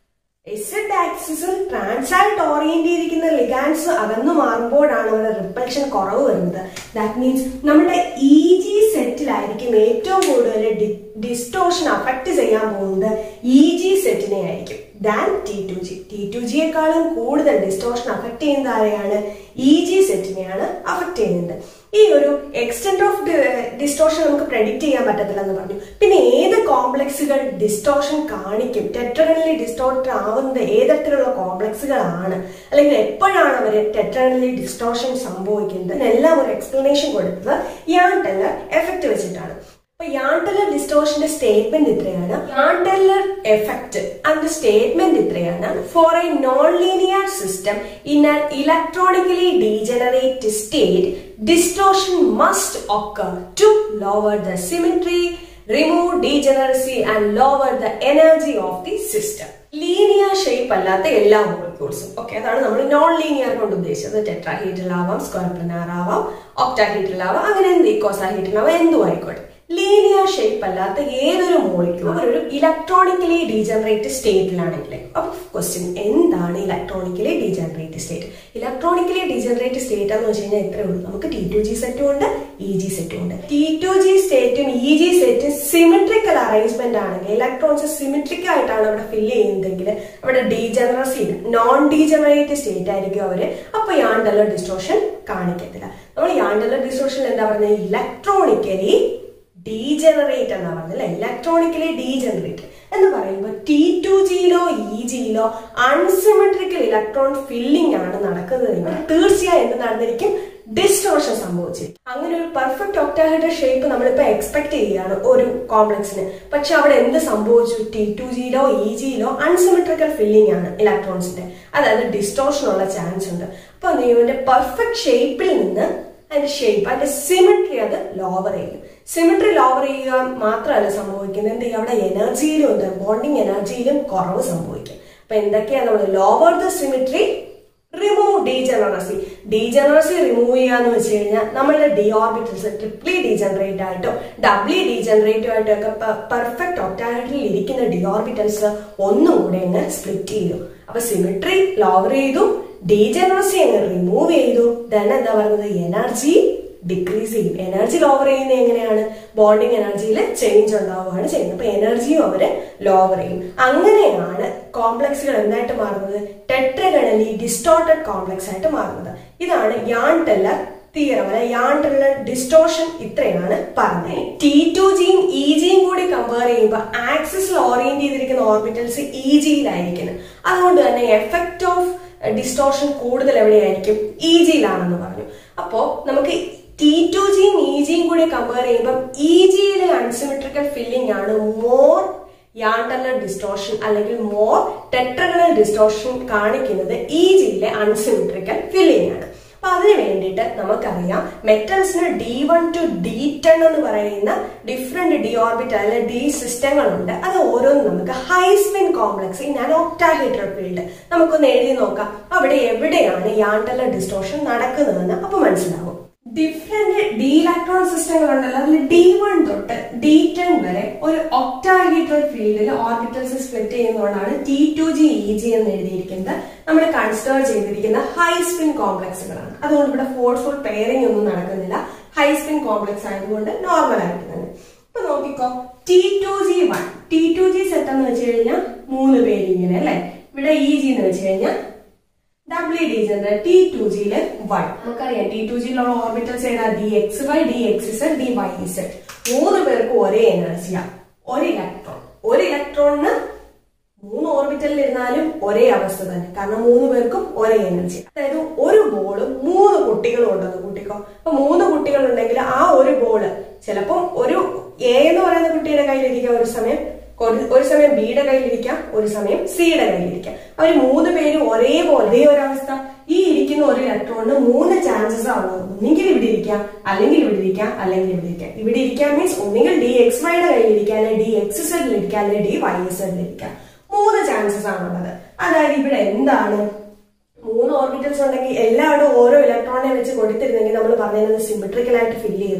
എസിഡ് ആക്സിസിൽ ട്രാൻസായിട്ട് ഓറിയന്റ് ചെയ്തിരിക്കുന്ന ലിഗാൻസ് അകന്നു മാറുമ്പോഴാണ് അവിടെ റിപ്പൽഷൻ കുറവ് വരുന്നത് ദാറ്റ് മീൻസ് നമ്മുടെ ഇ ജി സെറ്റിലായിരിക്കും ഏറ്റവും കൂടുതൽ ഡിസ്റ്റോഷൻ അഫക്ട് ചെയ്യാൻ പോകുന്നത് ഇ ജി സെറ്റിനെ ആയിരിക്കും than T two G T two ജിയെക്കാളും കൂടുതൽ ഡിസ്റ്റോഷൻ അഫക്ട് ചെയ്യുന്നത് ആരെയാണ് ഇ ജി സെറ്റിനെയാണ് അഫക്ട് ചെയ്യുന്നത് ഈ ഒരു എക്സ്റ്റെന്റ് ഓഫ് ഡിസ്റ്റോഷൻ നമുക്ക് പ്രെഡിക്റ്റ് ചെയ്യാൻ പറ്റത്തില്ല എന്ന് പറഞ്ഞു പിന്നെ ഏത് കോംപ്ലക്സുകൾ ഡിസ്റ്റോഷൻ കാണിക്കും ടെട്രഗണലി ഡിസ്റ്റോർട്ട് ആവുന്നത് ഏതരത്തിലുള്ള കോംപ്ലക്സുകളാണ് അല്ലെങ്കിൽ എപ്പോഴാണ് അവർ ടെട്രഗണലി ഡിസ്റ്റോഷൻ സംഭവിക്കുന്നത് എല്ലാം ഒരു എക്സ്പ്ലനേഷൻ കൊടുത്തത് യാൻ ടെല്ലർ എഫക്റ്റ് വെച്ചിട്ടാണ് അപ്പൊ യാണ്ടെല്ലർ ഡിസ്റ്റോഷന്റെ സ്റ്റേറ്റ്മെന്റ് ഇത്രയാണ് യാണ്ടെല്ലർ എഫക്ട് അതിന്റെ സ്റ്റേറ്റ്മെന്റ് ഇത്രയാണ് for a non linear system in an electronically degenerate state distortion must occur to lower the symmetry remove degeneracy and lower the energy of the system linear shape അല്ലാത്ത എല്ലാ മോളിക്യൂൾസും okay അതാണ് നമ്മൾ non linear കൊണ്ട് ഉദ്ദേശിച്ചത് tetrahedral ആവാം square planar ആവാം octahedral ആവാം അങ്ങനെ എന്ത് ഇക്കോസാഹീഡ്രൽ ആവാം എന്തും ആയിക്കോട്ടെ ലീനിയർ ഷേപ്പ് അല്ലാത്ത ഏതൊരു മോളിക്യൂൾ ഒരു ഇലക്ട്രോണിക്കലി ഡീജനറേറ്റ് സ്റ്റേറ്റിലാണെങ്കിൽ അപ്പൊ ക്വസ്റ്റ്യൻ എന്താണ് electronically degenerate state electronically degenerate state എന്ന് വെച്ച് കഴിഞ്ഞാൽ ഇത്രേ ഉള്ളൂ നമുക്ക് ടി ടു ജി സെറ്റും ഉണ്ട് ഇ ജി സെറ്റും ഉണ്ട് ടി ടു ജി സ്റ്റേറ്റും ഇ ജി സെറ്റും സിമെട്രിക്കൽ അറേഞ്ച്മെന്റ് ആണെങ്കിൽ ഇലക്ട്രോൺസ് സിമെട്രിക് ആയിട്ടാണ് അവിടെ ഫില്ല് ചെയ്യുന്നതെങ്കിൽ അവിടെ ഡീജനറസി നോൺ ഡീജനറേറ്റ് സ്റ്റേറ്റ് ആയിരിക്കും അവര് അപ്പൊ യാണ്ടലർ ഡിസ്റ്റോഷൻ കാണിക്കത്തില്ല നമ്മൾ യാണ്ടലർ ഡിസ്റ്റോഷൻ എന്താ പറയുന്നത് ഇലക്ട്രോണിക്കലി ഡീജനറേറ്റ് എന്നാ പറഞ്ഞത് അല്ലെ ഇലക്ട്രോണിക്കലി ഡീജനറേറ്റ് എന്ന് പറയുമ്പോൾ ടി ടു ജിയിലോ ഇ ജിയിലോ അൺസിമെട്രിക്കൽ ഇലക്ട്രോൺ ഫില്ലിംഗ് ആണ് നടക്കുന്നതെങ്കിൽ തീർച്ചയായും എന്ത് നടന്നിരിക്കും ഡിസ്റ്റോർഷൻ സംഭവിച്ചിരിക്കും അങ്ങനെ ഒരു പെർഫെക്റ്റ് ഒക്ടാഹൈഡർ ഷേപ്പ് നമ്മളിപ്പോ എക്സ്പെക്ട് ചെയ്യുകയാണ് ഒരു കോംപ്ലക്സിന് പക്ഷെ അവിടെ എന്ത് സംഭവിച്ചു ടി ടു ജിയിലോ ഇ ജിയിലോ അൺസിമെട്രിക്കൽ ഫില്ലിംഗ് ആണ് ഇലക്ട്രോൺസിന്റെ അതായത് ഡിസ്റ്റോർഷൻ ഉള്ള ചാൻസ് ഉണ്ട് അപ്പൊ നീവിന്റെ പെർഫെക്റ്റ് ഷേപ്പിൽ നിന്ന് അതിന്റെ ഷേപ്പ് അതിന്റെ സിമിട്രി അത് ലോവർ ചെയ്യും സിമിട്രി ലോവർ ചെയ്യുക മാത്രമല്ല സംഭവിക്കുന്നത് എന്ത് ചെയ്യും അവിടെ എനർജിയിലും ഉണ്ട് ബോണ്ടിങ് എനർജിയിലും കുറവ് സംഭവിക്കും അപ്പൊ എന്തൊക്കെയാണ് നമ്മൾ lower the symmetry remove degeneracy degeneracy remove ചെയ്യാന്ന് വെച്ച് കഴിഞ്ഞാൽ നമ്മളുടെ ഡി ഓർബിറ്റൽസ് ട്രിപ്ലി ഡീജനറേറ്റ് ആയിട്ടോ ഡബ്ലി ഡീജനറേറ്റീവ് ആയിട്ടോ ഒക്കെ പെർഫെക്റ്റ് ഒക്ടാഹൈഡ്രിൽ ഇരിക്കുന്ന ഡി ഓർബിറ്റൽസ് ഒന്നും കൂടെ അങ്ങ് സ്പ്ലിറ്റ് ചെയ്തു അപ്പൊ സിമിട്രി ലോവർ ചെയ്തു ഡീജനറസി അങ്ങ് റിമൂവ് ചെയ്തു ദെൻ എന്താ പറയുന്നത് എനർജി ഡിക്രീസ് ചെയ്യും എനർജി ലോവർ ചെയ്യുന്നത് എങ്ങനെയാണ് ബോണ്ടിങ് എനർജിയിൽ ചേഞ്ച് ഉണ്ടാവുകയാണ് ചെയ്യുന്നത് അപ്പൊ എനർജിയും അവര് ലോവർ ചെയ്യും അങ്ങനെയാണ് കോംപ്ലക്സുകൾ എന്തായിട്ട് മാറുന്നത് ടെട്രഗണലി ഡിസ്റ്റോർട്ടഡ് കോംപ്ലക്സ് ആയിട്ട് മാറുന്നത് ഇതാണ് യാൺ ടെല്ലർ തിയറം അല്ലെ യാൺ ടെല്ലർ ഡിസ്റ്റോർഷൻ ഇത്രയാണ് പറഞ്ഞത് ടി ടു ജിയും ഇ ജിയും കൂടി കമ്പയർ ചെയ്യുമ്പോൾ ആക്സിസിൽ ഓറിയന്റ് ചെയ്തിരിക്കുന്ന ഓർബിറ്റൽസ് ഇ ജിയിലായിരിക്കുന്നത് അതുകൊണ്ട് തന്നെ എഫക്ട് ഓഫ് ഡിസ്റ്റോർഷൻ കൂടുതൽ എവിടെയായിരിക്കും ഇ ജിയിലാണെന്ന് പറഞ്ഞു അപ്പോ നമുക്ക് ടി ടു ജിയും ഇ ജിയും കൂടി കമ്പയർ ചെയ്യുമ്പോൾ ഇ ജിയിലെ അൺസിമെട്രിക്കൽ ഫില്ലിംഗ് ആണ് മോർ യാണ്ടലർ ഡിസ്റ്റോർഷൻ അല്ലെങ്കിൽ മോർ ടെട്രഗണൽ ഡിസ്റ്റോർഷൻ കാണിക്കുന്നത് ഇ ജിയിലെ അൺസിമെട്രിക്കൽ ഫില്ലിംഗ് ആണ് അപ്പൊ അതിന് വേണ്ടിയിട്ട് നമുക്കറിയാം മെറ്റൽസിന് D one two D ten എന്ന് പറയുന്ന ഡിഫറെന്റ് ഡി ഓർബിറ്റൽ അല്ലെ ഡി സിസ്റ്റങ്ങളുണ്ട് അത് ഓരോന്നും നമുക്ക് high spin complex in an octahedral field നമുക്കൊന്ന് എഴുതി നോക്കാം അവിടെ എവിടെയാണ് യാണ്ടലർ ഡിസ്റ്റോർഷൻ നടക്കുന്നതെന്ന് അപ്പൊ മനസ്സിലാവും ഡിഫറെന്റ് ഡി ഇലക്ട്രോൺ സിസ്റ്റങ്ങൾ ഉണ്ടല്ലോ അതിൽ ഡി വൺ തൊട്ട് ഡി ടെൻ വരെ ഒരു ഒക്ടാഹീഡ്രൽ ഫീൽഡിൽ ഓർബിറ്റൽസ് സ്പ്ലിറ്റ് ചെയ്യുന്നതുകൊണ്ടാണ് T two G E G എന്ന് എഴുതിയിരിക്കുന്നത് നമ്മൾ കൺസിഡർ ചെയ്തിരിക്കുന്ന ഹൈ സ്പിൻ കോംപ്ലക്സുകളാണ് അതുകൊണ്ട് ഇവിടെ ഫോഴ്സ്ഫുൾ പെയറിംഗ് ഒന്നും നടക്കുന്നില്ല ഹൈ സ്പിൻ കോംപ്ലക്സ് ആയതുകൊണ്ട് നോർമൽ ആയിട്ട് തന്നെ ഇപ്പൊ നോക്കിക്കോ T two G one T two G set എന്ന് വെച്ച് കഴിഞ്ഞാൽ മൂന്ന് പേര് ഇങ്ങനെ അല്ലെ ഇവിടെ ഇ ജി എന്ന് വെച്ച് കഴിഞ്ഞാൽ doubly degenerate T two ജിയില് വൺ നമുക്കറിയാം ടി ടു ജിയിലുള്ള ഓർബിറ്റൽസ് ഏതാ D X Y D X Z D Y Z മൂന്ന് പേർക്ക് ഒരേ എനർജിയാ ഒരു ഇലക്ട്രോൺ ഒരു ഇലക്ട്രോണിന് മൂന്ന് ഓർബിറ്റലിൽ ഇരുന്നാലും ഒരേ അവസ്ഥ തന്നെ കാരണം മൂന്ന് പേർക്കും ഒരേ എനർജി അതായത് ഒരു ബോളും മൂന്ന് കുട്ടികളും ഉണ്ടെന്ന് കൂട്ടിക്കോ അപ്പൊ മൂന്ന് കുട്ടികൾ ഉണ്ടെങ്കിൽ ആ ഒരു ബോള് ചിലപ്പം ഒരു എ എന്ന് പറയുന്ന കുട്ടിയുടെ കയ്യിലിരിക്കാം ഒരു സമയം ഒരു ഒരു സമയം ബിയുടെ കയ്യിലിരിക്കാം ഒരു സമയം സിയുടെ കയ്യിലിരിക്കാം അവർ മൂന്ന് പേരും ഒരേപോലെ ഒരേ ഒരവസ്ഥ ഈ ഇരിക്കുന്ന ഒരു ഇലക്ട്രോണിന് മൂന്ന് ചാൻസസ് ആണ് ഒന്നെങ്കിൽ ഇവിടെ ഇരിക്കാം അല്ലെങ്കിൽ ഇവിടെ ഇരിക്കാം അല്ലെങ്കിൽ ഇവിടെ ഇരിക്കാം ഇവിടെ ഇരിക്കാം മീൻസ് ഒന്നെങ്കിൽ ഡി എക്സ് വൈയുടെ കയ്യിലിരിക്കാം അല്ലെങ്കിൽ ഡി എക്സ് സെഡിൽ ഇരിക്കാം അല്ലെങ്കിൽ ഡി വൈ സെഡിൽ ഇരിക്കാം മൂന്ന് ചാൻസസ് ആണുള്ളത് അതായത് ഇവിടെ എന്താണ് മൂന്ന് ഓർബിറ്റൽസ് ഉണ്ടെങ്കിൽ എല്ലാവരും ഓരോ ഇലക്ട്രോണിനെ വെച്ച് കൊടുത്തിരുന്നെങ്കിൽ നമ്മൾ പറഞ്ഞിരുന്നത് സിമെട്രിക്കൽ ആയിട്ട് ഫില്ല് ചെയ്യുന്നു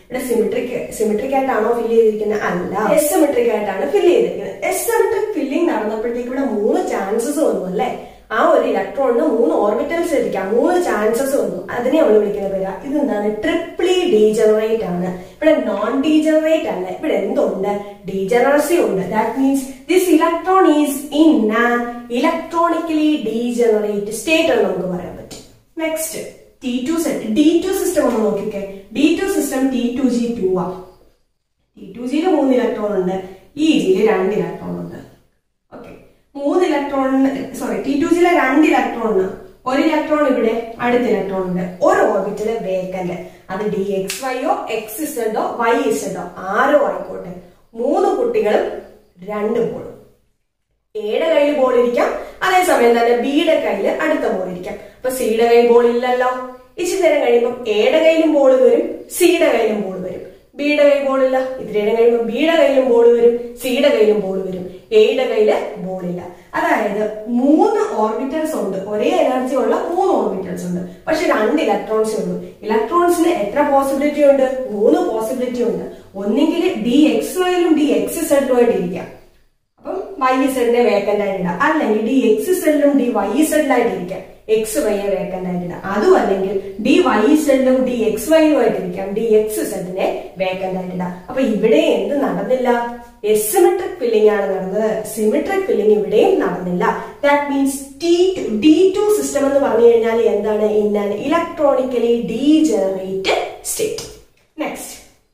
ഇവിടെ സിമിട്രിക് സിമിട്രിക് ആയിട്ടാണോ ഫില്ല് ചെയ്തിരിക്കുന്നത് അല്ല എസിമെട്രിക് ആയിട്ടാണ് ഫില്ല് ചെയ്തിരിക്കുന്നത് എസിമെട്രിക് ഫില്ലിംഗ് നടന്നപ്പോഴത്തേക്ക് ഇവിടെ മൂന്ന് ചാൻസസ് വന്നു അല്ലേ ആ ഒരു ഇലക്ട്രോണിന് മൂന്ന് ഓർബിറ്റൽസ് ഇരിക്കാം മൂന്ന് ചാൻസസ് വന്നു അതിനെ നമ്മൾ വിളിക്കുന്ന പേരാ ഇതെന്താണ് ട്രിപ്ലി ഡീജനറേറ്റ് ആണ് ഇവിടെ നോൺ ഡീജനറേറ്റ് അല്ല ഇവിടെ എന്തുണ്ട് ഡീജനറസി ഉണ്ട് that means this electron is in an electronically degenerate state എന്ന് നമുക്ക് പറയാൻ പറ്റും next T two set D two system ഒന്ന് നോക്കിക്കേ D two system T two G two ആ ടി ടു ജിയിൽ മൂന്ന് ഇലക്ട്രോൺ ഉണ്ട് ഇ ജിയിൽ രണ്ട് ഇലക്ട്രോൺ ഉണ്ട് ഓക്കെ മൂന്ന് ഇലക്ട്രോണിന് സോറി ടി ടു ജിയിലെ രണ്ട് ഇലക്ട്രോണിന് ഒരു ഇലക്ട്രോൺ ഇവിടെ അടുത്ത ഇലക്ട്രോൺ ഉണ്ട് ഒരു ഓർബിറ്റില് വേക്കന്റ് അത് ഡി എക്സ് വൈയോ എക്സ് ഇസഡോ വൈ ഇസഡോ ആരോ ആയിക്കോട്ടെ മൂന്ന് കുട്ടികളും രണ്ട് ബോളും എയുടെ കയ്യിൽ ബോൾ ഇരിക്കാം അതേസമയം തന്നെ ബിയുടെ കയ്യിൽ അടുത്ത ബോൾ ഇരിക്കാം അപ്പൊ സിയുടെ കയ്യിൽ ബോൾ ഇല്ലല്ലോ ഇച്ചിരി നേരം കഴിയുമ്പോൾ എയുടെ കയ്യിലും ബോൾ വരും സിയുടെ കയ്യിലും ബോൾ വരും ബിയുടെ കയ്യിൽ ബോൾ ഇല്ല ഇത്തിരി നേരം കഴിയുമ്പോൾ ബിയുടെ കയ്യിലും ബോൾ വരും സിയുടെ കയ്യിലും ബോൾ വരും എയുടെ കയ്യില് ബോൾ ഇല്ല അതായത് മൂന്ന് ഓർബിറ്റൽസ് ഉണ്ട് ഒരേ എനർജി ഉള്ള മൂന്ന് ഓർബിറ്റൽസ് ഉണ്ട് പക്ഷെ രണ്ട് ഇലക്ട്രോൺസ് ഉള്ളൂ ഇലക്ട്രോൺസിന് എത്ര പോസിബിലിറ്റി ഉണ്ട് മൂന്ന് പോസിബിലിറ്റി ഉണ്ട് ഒന്നെങ്കിൽ ഡി എക്സ് വൈയിലും ഡി എക്സ് സെഡിലും ആയിട്ട് ഇരിക്കാം അപ്പം വൈ സെഡിനെ വേക്കന്റ് ആയിട്ട് ഇടാം അല്ലെങ്കിൽ ഡി എക്സ് സെഡിലും ഡി വൈ സെഡിലായിട്ട് ഇരിക്കാം എക്സ് വൈയെ വേക്കന്റ് ആയിട്ട് ഇടാം അതും അല്ലെങ്കിൽ ഡി വൈ സെഡിലും ഡി എക്സ് വൈയും ആയിട്ട് ഇരിക്കാം ഡി എക്സ് സെഡിനെ വേക്കന്റ് ആയിട്ട് ഇടാം അപ്പൊ ഇവിടെ എന്ത് നടന്നില്ല എസിമെട്രിക് ഫില്ലിംഗ് ആണ് നടന്നത് സിമെട്രിക് ഫില്ലിംഗ് ഇവിടെയും നടന്നില്ല that means T two D two system എന്ന് പറഞ്ഞു കഴിഞ്ഞാൽ എന്താണ് in an electronically degenerated state next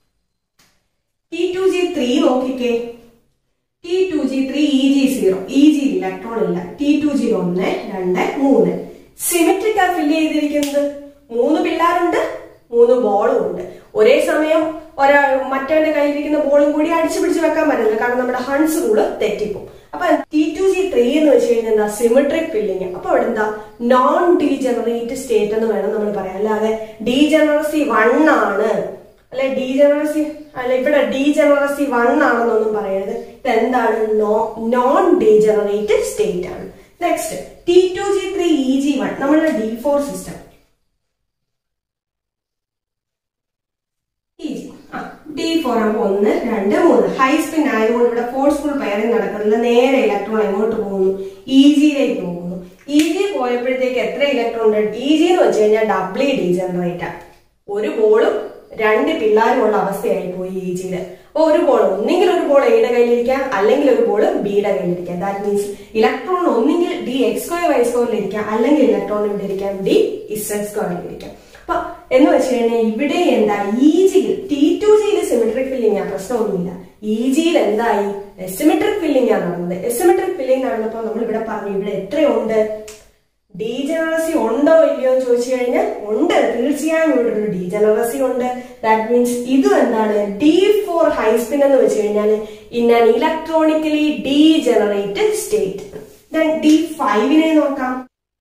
T two G three നോക്കിക്കേ T two G three E G zero E G electron ഇല്ല ടി ടു ജി ഒന്ന് രണ്ട് മൂന്ന് സിമെട്രിക് ആ ഫില്ല് ചെയ്തിരിക്കുന്നത് മൂന്ന് പിള്ളേരുണ്ട് മൂന്ന് ബോളും ഉണ്ട് ഒരേ സമയം ഒരാൾ മറ്റവന്റെ കയ്യിലിരിക്കുന്ന ബോളും കൂടി അടിച്ചു പിടിച്ച് വെക്കാൻ പറ്റില്ല കാരണം നമ്മുടെ ഹൺസ് റൂള് തെറ്റിപ്പോവും അപ്പൊ ടി ടു ജി ത്രീ എന്ന് വെച്ച് കഴിഞ്ഞാൽ എന്താ സിമെട്രിക് ഫില്ലിങ് അപ്പൊ അവിടെ എന്താ നോൺ ഡീജനറേറ്റ് സ്റ്റേറ്റ് എന്ന് വേണം നമ്മൾ പറയാം അല്ലാതെ ഡീജനറസി വൺ ആണ് അല്ലെ ഡീജനറസി അല്ല ഇവിടെ ഡീജനറസി വൺ ആണെന്നൊന്നും പറയരുത് ഇതെന്താണ് നോൺ ഡീജനറേറ്റ് സ്റ്റേറ്റ് ആണ് next T two G three E G one നമ്മളുടെ D four system D four ആകുമ്പോൾ ഒന്ന് രണ്ട് മൂന്ന് ഹൈ സ്പിൻ ആയതുകൊണ്ട് ഇവിടെ ഫോഴ്സ്ഫുൾ പെയറിംഗ് നടക്കുന്നില്ല നേരെ ഇലക്ട്രോൺ എങ്ങോട്ട് പോകുന്നു ഇ ജിയിലേക്ക് പോകുന്നു ഇ ജി പോയപ്പോഴത്തേക്ക് എത്ര ഇലക്ട്രോൺ ഉണ്ട് ഇ ജി എന്ന് വെച്ച് കഴിഞ്ഞാൽ ഡബ്ലി ഡീജനറേറ്റ് ഒരു ബോളും രണ്ട് പിള്ളേരുമുള്ള അവസ്ഥയായി പോയി ഇ ജിയില് അപ്പൊ ഒരു ബോൾ ഒന്നെങ്കിൽ ഒരു ബോൾ എയുടെ കയ്യിലിരിക്കാം അല്ലെങ്കിൽ ഒരു ബോൾ ബിയുടെ കയ്യിലിരിക്കാം ദാറ്റ് മീൻസ് ഇലക്ട്രോൺ ഒന്നെങ്കിൽ ഡി എക്സ് സ്ക്വയർ വൈ സ്ക്വയറിൽ ഇരിക്കാം അല്ലെങ്കിൽ ഇലക്ട്രോൺ ഇവിടെ ഇരിക്കാം ഡി ഇസഡ് സ്ക്വയറിൽ ഇരിക്കാം അപ്പൊ എന്ന് വെച്ച് കഴിഞ്ഞാൽ ഇവിടെ എന്താ ഇ ജിയിൽ ടി ടു ജിയിൽ സിമെട്രിക് ഫില്ലിംഗ് ആ പ്രശ്നമൊന്നുമില്ല ഇ ജിയിൽ എന്തായി എസിമെട്രിക് ഫില്ലിംഗ് ആണ് നടന്നത് എസിമെട്രിക് ഫില്ലിംഗ് നടന്നപ്പോൾ നമ്മൾ ഇവിടെ പറഞ്ഞു ഇവിടെ എത്രയുണ്ട് ഡീജനറസി ഉണ്ടോ ഇല്ലയോ എന്ന് ചോദിച്ചു കഴിഞ്ഞാൽ ഉണ്ട് തീർച്ചയായും ഇവിടെ ഒരു ഡീജനറസി ഉണ്ട് ദാറ്റ് മീൻസ് ഇതും എന്താണ് ഡി ഫോർ ഹൈസ്പിൻ എന്ന് വെച്ച് കഴിഞ്ഞാൽ in an electronically degenerated state then D ഫൈവിനെ നോക്കാം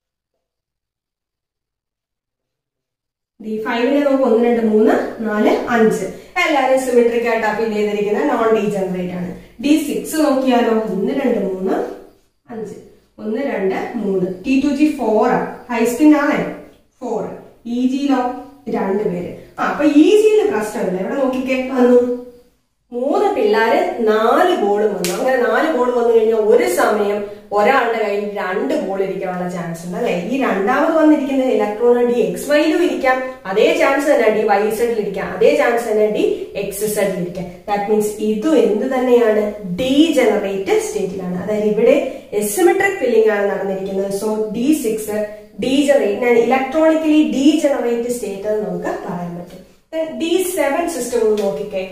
ഡി ഫൈവിനെ നമുക്ക് ഒന്ന് രണ്ട് മൂന്ന് നാല് അഞ്ച് എല്ലാവരും സിമെട്രിക് ആയിട്ട് അഫീൽ ചെയ്തിരിക്കുന്ന നോൺ ഡീജനറേറ്റ് ആണ് ഡി സിക്സ് നോക്കിയാലോ ഒന്ന് രണ്ട് മൂന്ന് അഞ്ച് ഒന്ന് രണ്ട് മൂന്ന് T two G four high spin ആണ് ഫോർ ഇ ജിയിലോ രണ്ട് പേര് ആ അപ്പൊ ഇ ജിയിൽ പ്രശ്നമില്ല ഇവിടെ നോക്കിക്കേ വന്നു മൂന്ന് പിള്ളേര് നാല് ബോളും വന്നു അങ്ങനെ നാല് ബോൾ വന്നു കഴിഞ്ഞാൽ ഒരു സമയം ഒരാളുടെ കയ്യിൽ രണ്ട് ബോൾ ഇരിക്കാനുള്ള ചാൻസ് ഉണ്ട് അല്ലെ ഈ രണ്ടാമത് വന്നിരിക്കുന്ന ഇലക്ട്രോൺ ഡി എക്സ് വൈയിലും ഇരിക്കാം അതേ ചാൻസ് തന്നെ ഡി വൈ സെഡിൽ ഇരിക്കാം അതേ ചാൻസ് തന്നെ ഡി എക്സ് സെഡിൽ ഇരിക്കാം ദാറ്റ് മീൻസ് ഇതും എന്ത് തന്നെയാണ് ഡീജനറേറ്റ് സ്റ്റേറ്റിലാണ് അതായത് ഇവിടെ എസിമെട്രിക് ഫില്ലിംഗ് ആണ് നടന്നിരിക്കുന്നത് so D six degenerate electronically degenerate state എന്ന് നമുക്ക് പറയാൻ പറ്റും ഡി സെവൻ സിസ്റ്റം ഒന്ന് നോക്കിക്കേ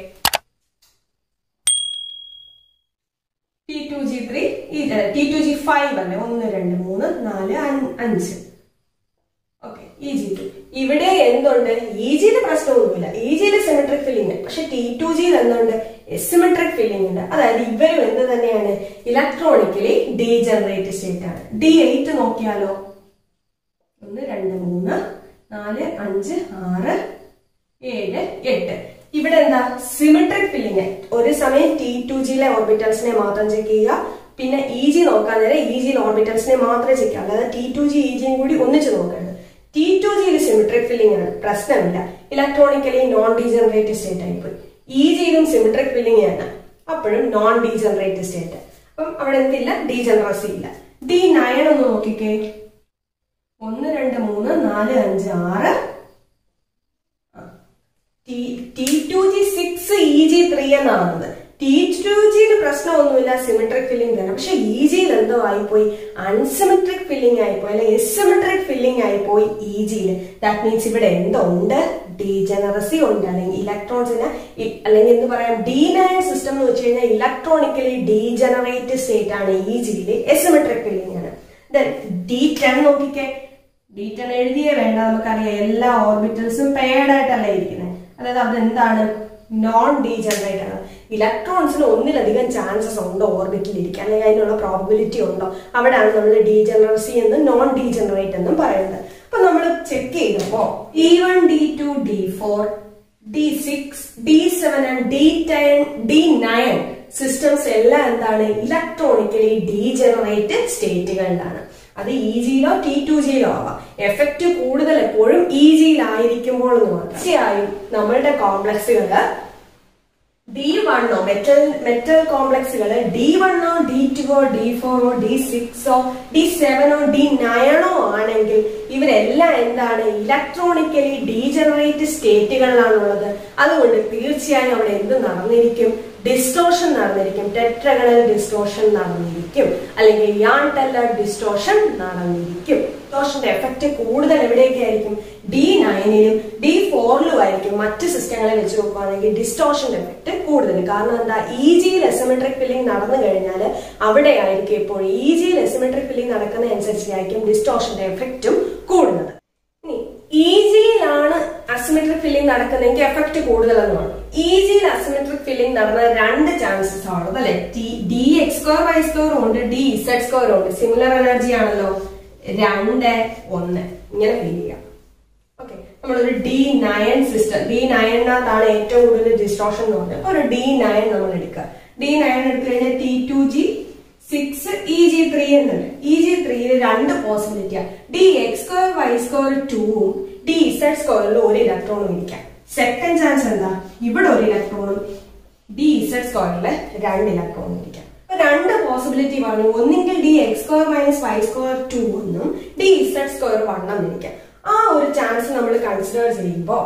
T two G three T two G five അല്ലേ ഒന്ന് രണ്ട് മൂന്ന് നാല് അഞ്ച് അഞ്ച് ഓക്കെ ഇ ജി ടു ഇവിടെ എന്തുണ്ട് ഇ ജിയിൽ പ്രശ്നമൊന്നുമില്ല ഇ ജിയിൽ സിമെട്രിക് ഫില്ലിംഗ് പക്ഷെ ടി ടു ജിയിൽ എന്തുണ്ട് എസിമെട്രിക് ഫില്ലിംഗ് ഉണ്ട് അതായത് ഇവരും എന്ത് തന്നെയാണ് ഇലക്ട്രോണിക്കലി ഡീജനറേറ്റ് സ്റ്റേറ്റ് ആണ് ഡി എയ്റ്റ് നോക്കിയാലോ ഒന്ന് രണ്ട് മൂന്ന് നാല് അഞ്ച് ആറ് ഏഴ് എട്ട് ഇവിടെ എന്താ സിമെട്രിക് ഫില്ലിംഗ് ഒരു സമയം ടി ടു ജിയിലെ ഓർബിറ്റൽസിനെ മാത്രം ചെക്ക് ചെയ്യുക പിന്നെ ഇ ജി നോക്കാൻ നേരം ഇ ജിയിലെ ഓർബിറ്റൽസിനെ മാത്രമേ ചെക്ക് ചെയ്യുക അല്ലാതെ ടി ടു ജി ഇ ജിയും കൂടി ഒന്നിച്ച് നോക്കരുത് ടി ടു ജിയിൽ സിമെട്രിക് ഫില്ലിംഗ് ആണ് പ്രശ്നമില്ല ഇലക്ട്രോണിക്കലി നോൺ ഡീജനറേറ്റ് സ്റ്റേറ്റ് ആയിപ്പോയി ഇ ജിയിലും സിമെട്രിക് ഫില്ലിംഗ് തന്നെ അപ്പോഴും നോൺ ഡീജനറേറ്റ് സ്റ്റേറ്റ് അപ്പം അവിടെ എന്തില്ല ഡീജനറസി ഇല്ല ഡി നയൻ ഒന്ന് നോക്കിക്കേ ഒന്ന് രണ്ട് മൂന്ന് നാല് അഞ്ച് ആറ് T two G six E G three എന്നാണത് ടി ടു ജിയിൽ പ്രശ്നമൊന്നുമില്ല സിമെട്രിക് ഫില്ലിംഗ് തന്നെ പക്ഷെ ഇ ജിയിൽ എന്തോ ആയിപ്പോയി അൺസിമെട്രിക് ഫില്ലിംഗ് ആയിപ്പോയി അല്ലെ എസിമെട്രിക് ഫില്ലിംഗ് ആയിപ്പോയി ഇ ജിയിൽ ദാറ്റ് മീൻസ് ഇവിടെ എന്തുണ്ട് ഡീജനറസി ഉണ്ട് അല്ലെങ്കിൽ ഇലക്ട്രോൺസിന് അല്ലെങ്കിൽ എന്ത് പറയാം ഡി നയൻ സിസ്റ്റം എന്ന് വെച്ച് കഴിഞ്ഞാൽ ഇലക്ട്രോണിക്കലി ഡീജനറേറ്റ് സ്റ്റേറ്റ് ആണ് ഇ ജിയിൽ എസിമെട്രിക് ഫില്ലിംഗ് ആണ് ഡി ടെൻ നോക്കിക്കേ ഡി ടെൻ എഴുതിയേ വേണ്ട നമുക്കറിയാം എല്ലാ ഓർബിറ്റൽസും പെയർഡ് ആയിട്ടല്ല ഇരിക്കുന്നത് അതായത് അതെന്താണ് നോൺ ഡീജനറേറ്റ് ആണ് ഇലക്ട്രോൺസിന് ഒന്നിലധികം ചാൻസസ് ഉണ്ടോ ഓർബിറ്റിൽ ഇരിക്കാൻ അല്ലെങ്കിൽ അതിനുള്ള പ്രോബിലിറ്റി ഉണ്ടോ അവിടെയാണ് നമ്മൾ ഡീജനറസി എന്നും നോൺ ഡീജനറേറ്റ് എന്നും പറയുന്നത് അപ്പൊ നമ്മൾ ചെക്ക് ചെയ്തപ്പോ D one D two D four D six D seven and D ten D nine systems എല്ലാം എന്താണ് ഇലക്ട്രോണിക്കലി ഡീജനറേറ്റ് സ്റ്റേറ്റുകളിലാണ് അത് ഇ ജിയിലോ ടി ടു ജിയിലോ ആവാം എഫക്റ്റ് കൂടുതൽ എപ്പോഴും ഇ ജിയിലായിരിക്കുമ്പോൾ എന്ന് മാത്രം തീർച്ചയായും നമ്മളുടെ കോംപ്ലക്സുകള് ഡി വണ്ണോ മെറ്റൽ മെറ്റൽ കോംപ്ലക്സുകൾ ഡി വണ്ണോ ഡി ടുവോ ഡി ഫോറോ ഡി സിക്സോ ഡി സെവനോ ഡി നയനോ ആണെങ്കിൽ ഇവരെല്ലാം എന്താണ് ഇലക്ട്രോണിക്കലി ഡീജനറേറ്റ് സ്റ്റേറ്റുകളിലാണുള്ളത് അതുകൊണ്ട് തീർച്ചയായും അവിടെ എന്ത് നടന്നിരിക്കും ഡിസ്റ്റോഷൻ നടന്നിരിക്കും ടെട്രഗണൽ ഡിസ്റ്റോഷൻ നടന്നിരിക്കും അല്ലെങ്കിൽ യാൺ ടെല്ലർ ഡിസ്റ്റോഷൻ നടന്നിരിക്കും ഡിസ്റ്റോഷന്റെ എഫക്റ്റ് കൂടുതൽ എവിടെയൊക്കെ ആയിരിക്കും ഡി നയനിലും ഡി ഫോറിലും ആയിരിക്കും മറ്റ് സിസ്റ്റങ്ങളെ വെച്ച് നോക്കുകയാണെങ്കിൽ ഡിസ്റ്റോഷന്റെ എഫക്റ്റ് കൂടുതൽ കാരണം എന്താ ഇ ജിയിൽ എസമെട്രിക് ഫില്ലിംഗ് നടന്നു കഴിഞ്ഞാൽ അവിടെ ആയിരിക്കും ഇപ്പോൾ ഇ ജിയിൽ എസമെട്രിക് ഫില്ലിംഗ് നടക്കുന്നതനുസരിച്ചായിരിക്കും ഡിസ്റ്റോഷന്റെ എഫക്റ്റും കൂടുന്നത് ഇനി ഇ ജിയിലാണ് അസിമെട്രിക് ഫില്ലിംഗ് നടക്കുന്നതെങ്കിൽ എഫക്ട് കൂടുതലെന്നാണ് ഇ ജിയിൽ അസിമെട്രിക് ഫില്ലിംഗ് നടന്ന രണ്ട് ചാൻസസ് ആണ് അല്ലെ D X square Y square ഉണ്ട് ഡി ഇസഡ് സ്ക്വയർ ഉണ്ട് സിമിലർ എനർജി ആണല്ലോ രണ്ട് ഒന്ന് ഇങ്ങനെ ഫീൽ ചെയ്യാം ഓക്കെ നമ്മളൊരു ഡി നയൻ സിസ്റ്റം ഡി നയനകത്താണ് ഏറ്റവും കൂടുതൽ ഡിസ്ട്രോഷൻ എന്ന് പറഞ്ഞത് അപ്പൊ ഒരു ഡി നയൻ നമ്മൾ എടുക്കുക ഡി നയൻ എടുത്തു കഴിഞ്ഞാൽ T two G six E G three എന്നുണ്ട് ഇ ജി ത്രീയിൽ രണ്ട് പോസിബിലിറ്റിയാ D X square Y square ടൂവും ഡി ഇസഡ് സ്ക്വയറിൽ ഒരു ഇലക്ട്രോണും ഇരിക്കാം സെക്കൻഡ് ചാൻസ് എന്താ ഇവിടെ ഒരു ഇലക്ട്രോണും ഡി ഇസഡ് സ്ക്വയറിൽ രണ്ട് ഇലക്ട്രോണും ഇരിക്കാം അപ്പൊ രണ്ട് പോസിബിലിറ്റി പറഞ്ഞു ഒന്നെങ്കിൽ D X square minus Y square two എന്നും ഡി ഇസഡ് സ്ക്വയർ വൺ എന്നിരിക്കാം ആ ഒരു ചാൻസ് നമ്മൾ കൺസിഡർ ചെയ്യുമ്പോൾ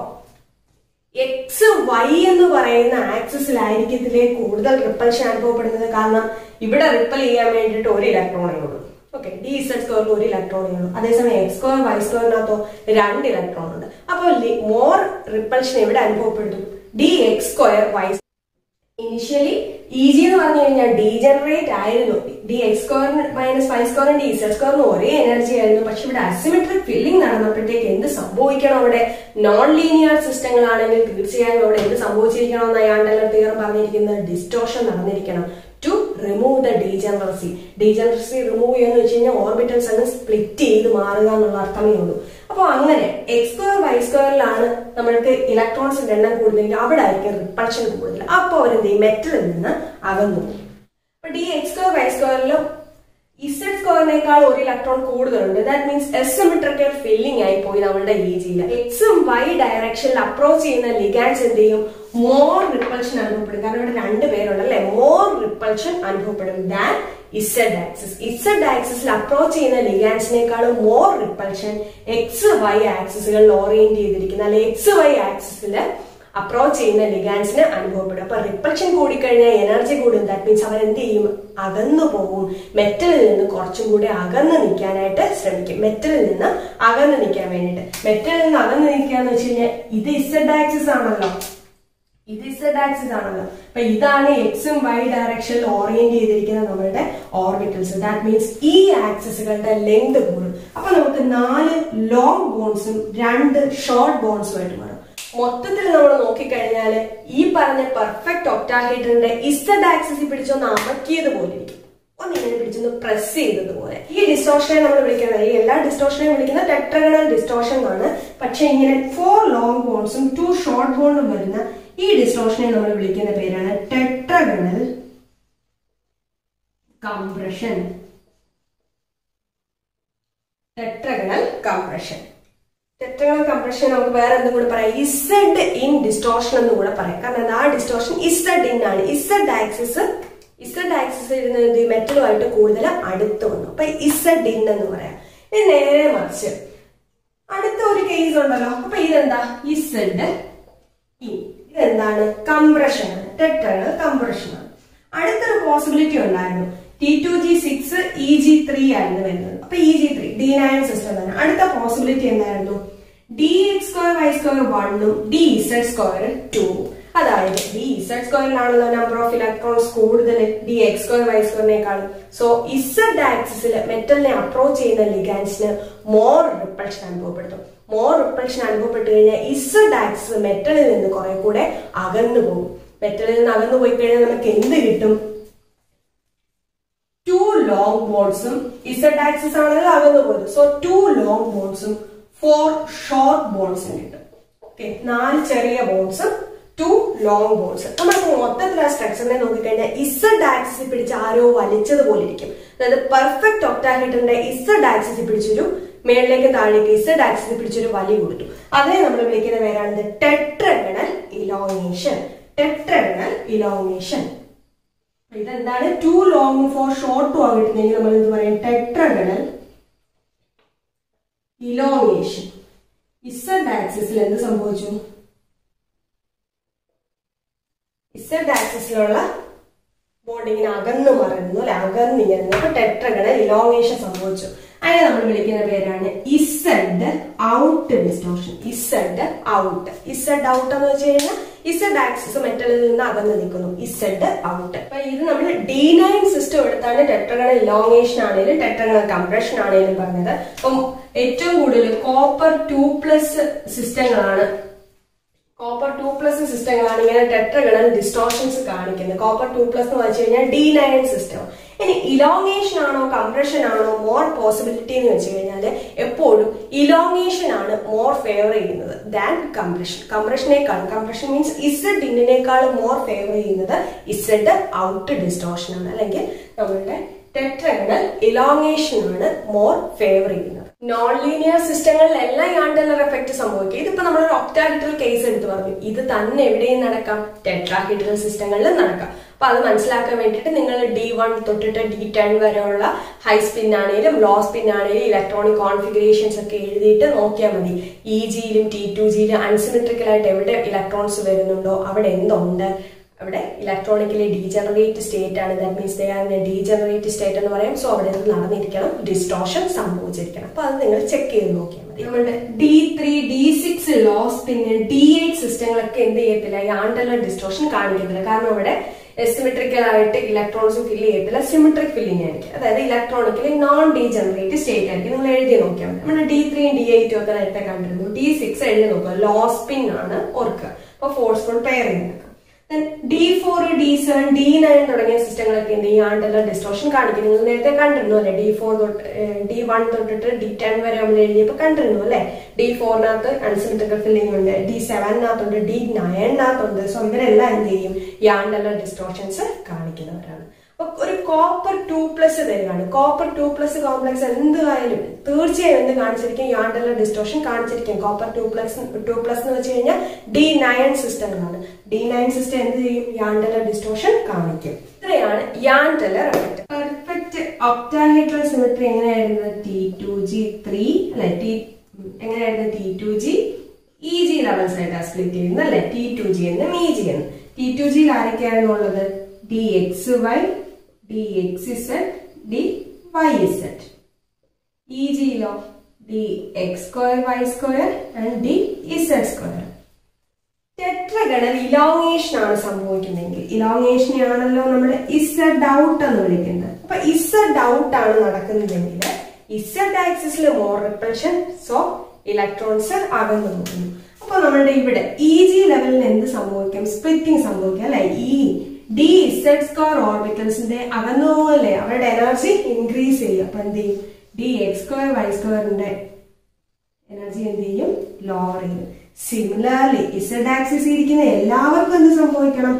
എക്സ് വൈ എന്ന് പറയുന്ന ആക്സിസിലായിരിക്കത്തില്ലേ കൂടുതൽ റിപ്പൽഷൻ അനുഭവപ്പെടുന്നത് കാരണം ഇവിടെ റിപ്പൽ ചെയ്യാൻ വേണ്ടിയിട്ട് ഒരു ഇലക്ട്രോണേ ഉള്ളൂ ഓക്കെ ഡി ഇസഡ് സ്ക്വയറിൽ ഒരു ഇലക്ട്രോണേ ഉള്ളൂ അതേസമയം എക്സ് സ്ക്വയർ വൈ സ്ക്വയറിനകത്തോ രണ്ട് ഇലക്ട്രോൺ ഉണ്ട് അപ്പോൾ മോർ റിപ്പൽഷൻ എവിടെ അനുഭവപ്പെടും D X square Y initially E G എന്ന് പറഞ്ഞു കഴിഞ്ഞാൽ ഡീജനറേറ്റ് ആയിരുന്നു ഡി എക്സ് സ്ക്വയറിന് മൈനസ് ഫൈവ് സ്ക്വയറിന് ഡി സെഡ് സ്ക്വയറിന് ഒരേ എനർജി ആയിരുന്നു പക്ഷെ ഇവിടെ അസിമെട്രിക് ഫില്ലിംഗ് നടന്നപ്പോഴത്തേക്ക് എന്ത് സംഭവിക്കണം അവിടെ നോൺ ലീനിയർ സിസ്റ്റങ്ങളാണെങ്കിൽ തീർച്ചയായും അവിടെ എന്ത് സംഭവിച്ചിരിക്കണം എന്ന് അയാളുടെ തീർന്ന് പറഞ്ഞിരിക്കുന്നത് ഡിസ്റ്റോഷൻ നടന്നിരിക്കണം to remove the degeneracy degeneracy remove ചെയ്യുന്ന വെച്ച് കഴിഞ്ഞാൽ ഓർബിറ്റൽസ് അങ്ങ് സ്പ്ലിറ്റ് ചെയ്ത് മാറുക എന്നുള്ള അർത്ഥമേ ഉള്ളൂ അപ്പോൾ അങ്ങനെ എക്സ് സ്ക്വയർ വൈ സ്ക്വയറിലാണ് നമ്മൾക്ക് ഇലക്ട്രോൺസിന്റെ എണ്ണം കൂടുതലെങ്കിൽ അവിടെ ആയിരിക്കും റിപ്പൾഷൻ കൂടുതൽ അപ്പോൾ അവരെന്ത് ചെയ്യും മെറ്റലിൽ നിന്ന് അകന്നു അപ്പൊ ഡി എക്സ് സ്ക്വയർ വൈ സ്ക്വയറിലും ഇസഡ് സ്ക്വയറിനേക്കാൾ ഒരു ഇലക്ട്രോൺ കൂടുതലുണ്ട് ദാറ്റ് മീൻസ് എസിമെട്രിക്കൽ ഫില്ലിംഗ് ആയി പോയി നമ്മുടെ ഇ ജിയിൽ എക്സും വൈ ഡയറക്ഷനിൽ അപ്രോച്ച് ചെയ്യുന്ന ലിഗാൻസ് എന്ത് ചെയ്യും മോർ റിപ്പൾഷൻ അനുഭവപ്പെടും കാരണം ഇവിടെ രണ്ട് പേരുണ്ട് അല്ലെ മോർ റിപ്പൾഷൻ അനുഭവപ്പെടും ദാൻ ഇസഡ് ആക്സിസ് ഇസഡ് ആക്സിസിൽ അപ്രോച്ച് ചെയ്യുന്ന ലിഗാൻസിനേക്കാളും മോർ റിപ്പൾഷൻ എക്സ് വൈ ആക്സിസുകളിൽ ഓറിയന്റ് ചെയ്തിരിക്കുന്ന അല്ലെ എക്സ് വൈ ആക്സിസിൽ അപ്രോച്ച് ചെയ്യുന്ന ലിഗാൻസിന് അനുഭവപ്പെടും അപ്പൊ റിപ്പൾഷൻ കൂടിക്കഴിഞ്ഞാൽ എനർജി കൂടും ദാറ്റ് മീൻസ് അവർ എന്ത് ചെയ്യും അകന്നു പോകും മെറ്റലിൽ നിന്ന് കുറച്ചും കൂടി അകന്ന് നിൽക്കാനായിട്ട് ശ്രമിക്കും മെറ്റലിൽ നിന്ന് അകന്ന് നിൽക്കാൻ വേണ്ടിയിട്ട് മെറ്റലിൽ നിന്ന് അകന്ന് നിൽക്കുക എന്ന് വെച്ച് കഴിഞ്ഞാൽ ഇത് ഇസഡ് ആക്സിസ് ആണല്ലോ ഇത് ഇസഡ് ആക്സിസ് ആണല്ലോ അപ്പൊ ഇതാണ് എക്സും വൈ ഡയറക്ഷനിൽ ഓറിയന്റ് ചെയ്തിരിക്കുന്ന നമ്മളുടെ ഓർബിറ്റൽസ് ദാറ്റ് മീൻസ് ഈ ആക്സിസുകളുടെ ലെങ്ത് കൂടും അപ്പൊ നമുക്ക് നാല് ലോങ് ബോൺസും രണ്ട് ഷോർട്ട് ബോൺസും ആയിട്ട് മാറും മൊത്തത്തിൽ നമ്മൾ നോക്കിക്കഴിഞ്ഞാൽ ഈ പറഞ്ഞ പെർഫെക്റ്റ് ഒക്ടാഹൈഡ്രന്റെ ഇസഡ് ആക്സിസ് പിടിച്ചൊന്ന് അമക്കിയത് പോലെ ഇരിക്കും ഒന്നിങ്ങനെ പിടിച്ചൊന്ന് പ്രസ് ചെയ്തതുപോലെ ഈ ഡിസ്റ്റോഷനെ നമ്മൾ വിളിക്കുന്നത് ഈ എല്ലാ ഡിസ്റ്റോഷനെയും വിളിക്കുന്നത് ടെട്രഗണൽ ഡിസ്റ്റോഷൻ എന്നാണ് പക്ഷെ ഇങ്ങനെ ഫോർ ലോങ് ബോൺസും ടു ഷോർട്ട് ബോണും വരുന്ന ഈ ഡിസ്റ്റോഷനെ നമ്മൾ വിളിക്കുന്ന പേരാണ് tetragonal compression tetragonal compression tetragonal compression നമുക്ക് വേറെ എന്തും കൂടെ പറയാം ഇസഡ് ഇൻ ഡിസ്റ്റോർഷൻ എന്ന് കൂടെ പറയാം കാരണം ആ ഡിസ്റ്റോർഷൻ ഇസഡ് ഇൻ ആണ് ഇസഡ് ആക്സിസ് ഇസഡ് ആക്സിസ് ഇരുന്നത് ഈ മെറ്റലുമായിട്ട് കൂടുതൽ അടുത്ത് വന്നു അപ്പൊ ഇസഡ് ഇൻ എന്ന് പറയാം ഇനി നേരെ മറിച്ച് അടുത്ത ഒരു കേസ് ഉണ്ടല്ലോ അപ്പൊ ഇതെന്താ ഇസഡ് ഇൻ ഇതെന്താണ് കംപ്രഷൻ ആണ് ടെട്രഗണൽ കംപ്രഷൻ ആണ് അടുത്തൊരു പോസിബിലിറ്റി ഉണ്ടായിരുന്നു T two G six E G three ആയിരുന്നു വരുന്നത് അപ്പൊ E G three D nine system തന്നെ അടുത്ത പോസിബിലിറ്റി എന്തായിരുന്നു D X square Y square വണ്ണും ഡി ഇസഡ് സ്ക്വയർ ടു അതായത് ഡി ഇസഡ് സ്ക്വയറിലാണല്ലോ നമ്പർ ഓഫ് ഇലക്ട്രോൺസ് കൂടുതൽ ഡി എക്സ് സ്ക്വയർ വൈ സ്ക്വയറിനേക്കാളും സോ ഇസഡ് ആക്സിസിൽ മെറ്റലിനെ അപ്രോച്ച് ചെയ്യുന്ന ലിഗാൻസിന് മോർ റിപ്പൾഷൻ അനുഭവപ്പെടുത്തും മോർ റിപ്പൾഷൻ അനുഭവപ്പെട്ടു കഴിഞ്ഞാൽ ഇസഡ് ആക്സിസ് മെറ്റലിൽ നിന്ന് കുറെ കൂടെ അകന്നു പോകും മെറ്റലിൽ നിന്ന് അകന്നു പോയി കഴിഞ്ഞാൽ നമുക്ക് എന്ത് കിട്ടും ടു ലോങ് ബോൺസും ഇസഡ് ആക്സിസ് ആണെങ്കിൽ അകന്നു പോകുന്നത് സോ ടു ലോങ് ബോൺസും ഫോർ ഷോർട്ട് ബോൺസും കിട്ടും ഓക്കെ നാല് ചെറിയ ബോൺസും ടു ലോങ് ബോൺസ് നമുക്ക് മൊത്തത്തിൽ ആ സ്ട്രക്ചറിനെ നോക്കിക്കഴിഞ്ഞാൽ ഇസഡ് ആക്സിസ് പിടിച്ച് ആരോ വലിച്ചതുപോലെ ഇരിക്കും അതായത് പെർഫെക്റ്റ് ഒക്ടാഹൈഡറിന്റെ ഇസഡ് ആക്സിസ് പിടിച്ചൊരു മേളിലേക്ക് താഴേക്ക് ഇസഡ് ആക്സിസ് പിടിച്ചൊരു വലി കൊടുത്തു അതേ നമ്മൾ വിളിക്കുന്ന പേരാണ് ടെട്രഗണൽ ഇലോങ്ങേഷൻ ടെട്രഗണൽ ഇലോങ്ങേഷൻ ഇതെന്താണ് ടു ലോങ് ഫോർ ഷോർട്ടും ആ കിട്ടുന്നെങ്കിൽ നമ്മൾ എന്ത് പറയും ടെട്രഗണൽ ഇലോങ്ങേഷൻ ഇസഡ് ആക്സിസിൽ എന്ത് സംഭവിച്ചു ഇസഡ് ആക്സിസിലുള്ള ബോണ്ടിങ്ങിന് അകന്നു മറന്നു അല്ലെ അകന്നിങ്ങനെ അപ്പൊ ടെട്രഗണൽ ഇലോങ്ങേഷൻ സംഭവിച്ചു അതിനെ നമ്മൾ വിളിക്കുന്ന പേരാണ് Z out distortion Z out Z out എന്ന് വെച്ച് കഴിഞ്ഞാൽ ഇസഡ് ആക്സിസ് മെറ്റലിൽ നിന്ന് അകന്ന് നിൽക്കുന്നു ഇസഡ് ഔട്ട് അപ്പൊ ഇത് നമ്മൾ ഡി നയൻ സിസ്റ്റം എടുത്താണ് ടെട്രഗണൽ ഇലോങ്ങേഷൻ ആണെങ്കിലും ടെട്രഗണൽ കംപ്രഷൻ ആണെങ്കിലും പറഞ്ഞത് അപ്പം ഏറ്റവും കൂടുതൽ കോപ്പർ ടു പ്ലസ് സിസ്റ്റങ്ങളാണ് കോപ്പർ ടു പ്ലസ് സിസ്റ്റങ്ങളാണ് ഇങ്ങനെ ടെട്രഗണൽ ഡിസ്റ്റോർഷൻസ് കാണിക്കുന്നത് കോപ്പർ ടു പ്ലസ് എന്ന് വെച്ച് കഴിഞ്ഞാൽ ഡി നയൻ സിസ്റ്റം ഇനി ഇലോങ്ങേഷൻ ആണോ കംപ്രഷൻ ആണോ മോർ പോസിബിലിറ്റി എന്ന് വെച്ച് കഴിഞ്ഞാൽ എപ്പോഴും ഇലോങ്ങേഷൻ ആണ് മോർ ഫേവർ ചെയ്യുന്നത് ദാൻ കംപ്രഷൻ കംപ്രഷനേക്കാളും കംപ്രഷൻ മീൻസ് ഇസഡ് ഇന്നിനേക്കാളും മോർ ഫേവർ ചെയ്യുന്നത് ഇസഡ് ഔട്ട് ഡിസ്റ്റോർഷൻ ആണ് അല്ലെങ്കിൽ നമ്മളുടെ ടെട്രഗണൽ ഇലോങ്ങേഷൻ ആണ് മോർ ഫേവർ ചെയ്യുന്നത് നോൺ ലീനിയർ സിസ്റ്റങ്ങളിൽ എല്ലാം യാണ്ടലർ എഫക്ട് സംഭവിക്കും ഇതിപ്പോ നമ്മളൊരു ഒക്ടാഹിഡ്രൽ കേസ് എടുത്ത് പറഞ്ഞു ഇത് തന്നെ എവിടെയും നടക്കാം ടെട്രാഹിഡ്രൽ സിസ്റ്റങ്ങളിലും നടക്കാം അപ്പൊ അത് മനസ്സിലാക്കാൻ വേണ്ടിയിട്ട് നിങ്ങൾ ഡി വൺ തൊട്ടിട്ട് ഡി ടെൻ വരെയുള്ള ഹൈ സ്പിൻ ആണെങ്കിലും ലോ സ്പിൻ ആണെങ്കിലും ഇലക്ട്രോണിക് കോൺഫിഗറേഷൻസ് ഒക്കെ എഴുതിയിട്ട് നോക്കിയാൽ മതി ഇ ജിയിലും ടി ടു ജിയിലും അൺസിമെട്രിക്കൽ ആയിട്ട് എവിടെ ഇലക്ട്രോൺസ് വരുന്നുണ്ടോ അവിടെ എന്തുണ്ട് അവിടെ ഇലക്ട്രോണിക്കലി ഡീജനറേറ്റ് സ്റ്റേറ്റ് ആണ് that means they are degenerate state എന്ന് പറയും സോ അവിടെ നിന്ന് നടന്നിരിക്കണം ഡിസ്റ്റോഷൻ സംഭവിച്ചിരിക്കണം അപ്പൊ അത് നിങ്ങൾ ചെക്ക് ചെയ്ത് നോക്കിയാൽ മതി നമ്മുടെ ഡി ത്രീ ഡി സിക്സ് ലോസ് പിന്നെ ഡി എയ്റ്റ് സിസ്റ്റങ്ങളൊക്കെ എന്ത് ചെയ്യത്തില്ല ഈ ആണ്ടലർ ഡിസ്റ്റോഷൻ കാണിക്കത്തില്ല കാരണം അവിടെ സിമെട്രിക്കൽ ആയിട്ട് ഇലക്ട്രോൺസ് ഫില്ല് ചെയ്യത്തില്ല സിമെട്രിക് ഫില്ലിംഗ് ആയിരിക്കും അതായത് ഇലക്ട്രോണിക്കലി നോൺ ഡീജനറേറ്റ് സ്റ്റേറ്റ് ആയിരിക്കും നിങ്ങൾ എഴുതി നോക്കിയാൽ മതി നമ്മുടെ ഡി ത്രീയും ഡി എയ്റ്റും ഒക്കെ നേരത്തെ കണ്ടിരുന്നു ഡി സിക്സ് എഴുതി നോക്കുക ലോസ്പിൻ ആണ് ഓർക്കുക അപ്പൊ ഫോഴ്സ്ഫുൾ പെയറിംഗ് നടക്കും D four D seven D nine തുടങ്ങിയ സിസ്റ്റങ്ങളൊക്കെ എന്ത് ചെയ്യും ആണ്ടലർ ഡിസ്റ്റോർഷൻ കാണിക്കും നിങ്ങൾ നേരത്തെ കണ്ടിരുന്നു അല്ലെ ഡി ഫോർ തൊട്ട് ഡി വൺ തൊട്ടിട്ട് ഡി ടെൻ വരെ നമ്മൾ എഴുതിയപ്പോൾ കണ്ടിരുന്നു അല്ലെ ഡി ഫോറിനകത്ത് അൺസിമെട്രിക്കൽ ഫില്ലിംഗ് ഉണ്ട് ഡി സെവനിനകത്തുണ്ട് ഡി നയനിനകത്തുണ്ട് സോ ഇവരെല്ലാം എന്ത് ചെയ്യും ഈ ആണ്ടലർ ഡിസ്റ്റോർഷൻസ് കാണിക്കുന്നവരാണ് അപ്പൊ ഒരു കോപ്പർ ടു പ്ലസ് തരുകയാണ് കോപ്പർ ടു പ്ലസ് കോംപ്ലക്സ് എന്തായാലും തീർച്ചയായും എന്ത് കാണിച്ചിരിക്കും യാണ്ടലർ ഡിസ്റ്റോർഷൻ കാണിച്ചിരിക്കും copper two plus two plus എന്ന് വെച്ച് കഴിഞ്ഞാൽ ഡി നയൻ സിസ്റ്റങ്ങളാണ് ഡി നയൻ സിസ്റ്റം എന്ത് ചെയ്യും യാണ്ടലർ ഡിസ്റ്റോർഷൻ കാണിക്കും ഇത്രയാണ് Jahn Teller effect perfect octahedral symmetry എങ്ങനെയായിരുന്നു ടി ടു ജി ത്രീ അല്ലെ ടി എങ്ങനെയായിരുന്നു T two G E G levels ആയിട്ടാണ് സ്പ്ലിറ്റ് ചെയ്യുന്നത് അല്ലെ ടി ടു ജി എന്നും ഇ ജി എന്നും ടി ടു ജിയിൽ ആരൊക്കെയായിരുന്നു ഉള്ളത് D X Y D X Z D Y Z E ജിയിലോ D X square Y square and D Z square tetragonal elongation ആണ് സംഭവിക്കുന്നതെങ്കിൽ ഇലോങ്ങേഷൻ ആണല്ലോ നമ്മൾ ഇസഡ് ഔട്ട് എന്ന് വിളിക്കുന്നത് അപ്പൊ ഇസഡ് ഔട്ട് ആണ് നടക്കുന്നതെങ്കിൽ ഇസഡ് ആക്സിസിൽ മോർ റിപ്പൽഷൻ സോ ഇലക്ട്രോൺസ് അകന്നു പോകുന്നു അപ്പൊ നമ്മളുടെ ഇവിടെ ഇ ജി ലെവലിൽ എന്ത് സംഭവിക്കും സ്പ്ലിറ്റിംഗ് സംഭവിക്കും അല്ലെ ഈ ഡി ഇസഡ് സ്ക്വയർ ഓർബിറ്റൽസിന്റെ അകന്നു പോകല്ലേ അവരുടെ എനർജി ഇൻക്രീസ് ചെയ്യും അപ്പൊ എന്ത് ചെയ്യും ഡി എക്സ് സ്ക്വയർ വൈ സ്ക്വയറിന്റെ എനർജി എന്ത് ചെയ്യും ലോവർ ചെയ്യും സിമിലർലി ഇസഡ് ആക്സിസ് ഇരിക്കുന്ന എല്ലാവർക്കും എന്ത് സംഭവിക്കണം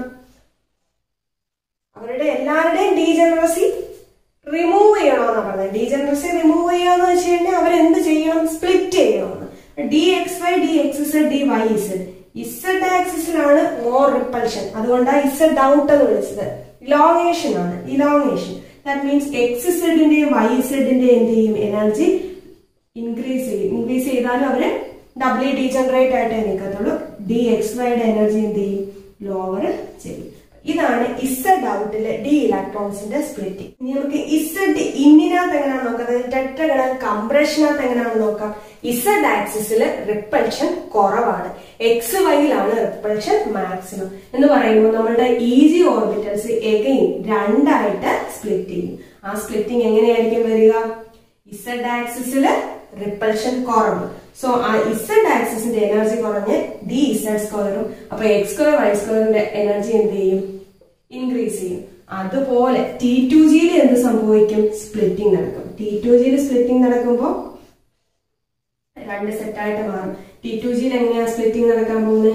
അവരുടെ എല്ലാവരുടെയും ഡീജനറസി റിമൂവ് ചെയ്യണമെന്നാണ് പറഞ്ഞത് ഡീജനറസി റിമൂവ് ചെയ്യാന്ന് വെച്ച് കഴിഞ്ഞാൽ അവരെന്ത് ചെയ്യണം സ്പ്ലിറ്റ് ചെയ്യണമെന്ന് D X Y D X Z D Y Z Z ആക്സിസിലാണ് മോർ റിപ്പൾഷൻ അതുകൊണ്ടാണ് ഇസഡ് ഔട്ട് എന്ന് വിളിച്ചത് ഇലോങ്ങേഷൻ ആണ് ഇലോങ്ങേഷൻ ദാറ്റ് മീൻസ് എക്സ് ഇസഡിന്റെയും വൈ ഇസഡിന്റെയും എന്ത് ചെയ്യും എനർജി ഇൻക്രീസ് ചെയ്യും ഇൻക്രീസ് ചെയ്താലും അവര് ഡബ്ല്യു ഡീജനറേറ്റ് ആയിട്ടേ നിൽക്കത്തുള്ളൂ ഡി എക്സ് വൈയുടെ എനർജി എന്ത് ചെയ്യും ലോവർ ചെയ്യും ഇതാണ് ഇസഡ് ഔട്ടിലെ ഡി ഇലക്ട്രോൺസിന്റെ സ്പ്ലിറ്റിംഗ് ഇനി നമുക്ക് ഇസഡ് ഇന്നിനകത്ത് എങ്ങനെയാണ് നോക്കുന്നത് ടെട്രഗണൽ കംപ്രഷനകത്ത് എങ്ങനെയാണ് നോക്കാം ഇസഡ് ആക്സിസിൽ റിപ്പൾഷൻ കുറവാണ് എക്സ് വൈയിലാണ് റിപ്പൾഷൻ മാക്സിമം എന്ന് പറയുമ്പോൾ നമ്മളുടെ ഈസി ഓർബിറ്റൽസ് എഗെയിൻ രണ്ടായിട്ട് സ്പ്ലിറ്റ് ചെയ്യും ആ സ്പ്ലിറ്റിംഗ് എങ്ങനെയായിരിക്കും വരിക ഇസഡ് ആക്സിസിൽ റിപ്പൾഷൻ കുറവ് സോ ആ ഇസഡ് ആക്സിസിന്റെ എനർജി കുറഞ്ഞ് ഡി ഇസഡ് സ്ക്വയറും അപ്പൊ എക്സ് സ്ക്വയർ വൈ സ്ക്വയറിന്റെ എനർജി എന്ത് ചെയ്യും ഇൻക്രീസ് ചെയ്യും അതുപോലെ ടി ടു ജിയിൽ എന്ത് സംഭവിക്കും സ്പ്ലിറ്റിംഗ് നടക്കും ടി ടു ജിയിൽ സ്പ്ലിറ്റിംഗ് നടക്കുമ്പോൾ രണ്ട് സെറ്റായിട്ട് മാറും ടി ടു ജിയിൽ എങ്ങനെയാ സ്പ്ലിറ്റിംഗ് നടക്കാൻ പോകുന്നത്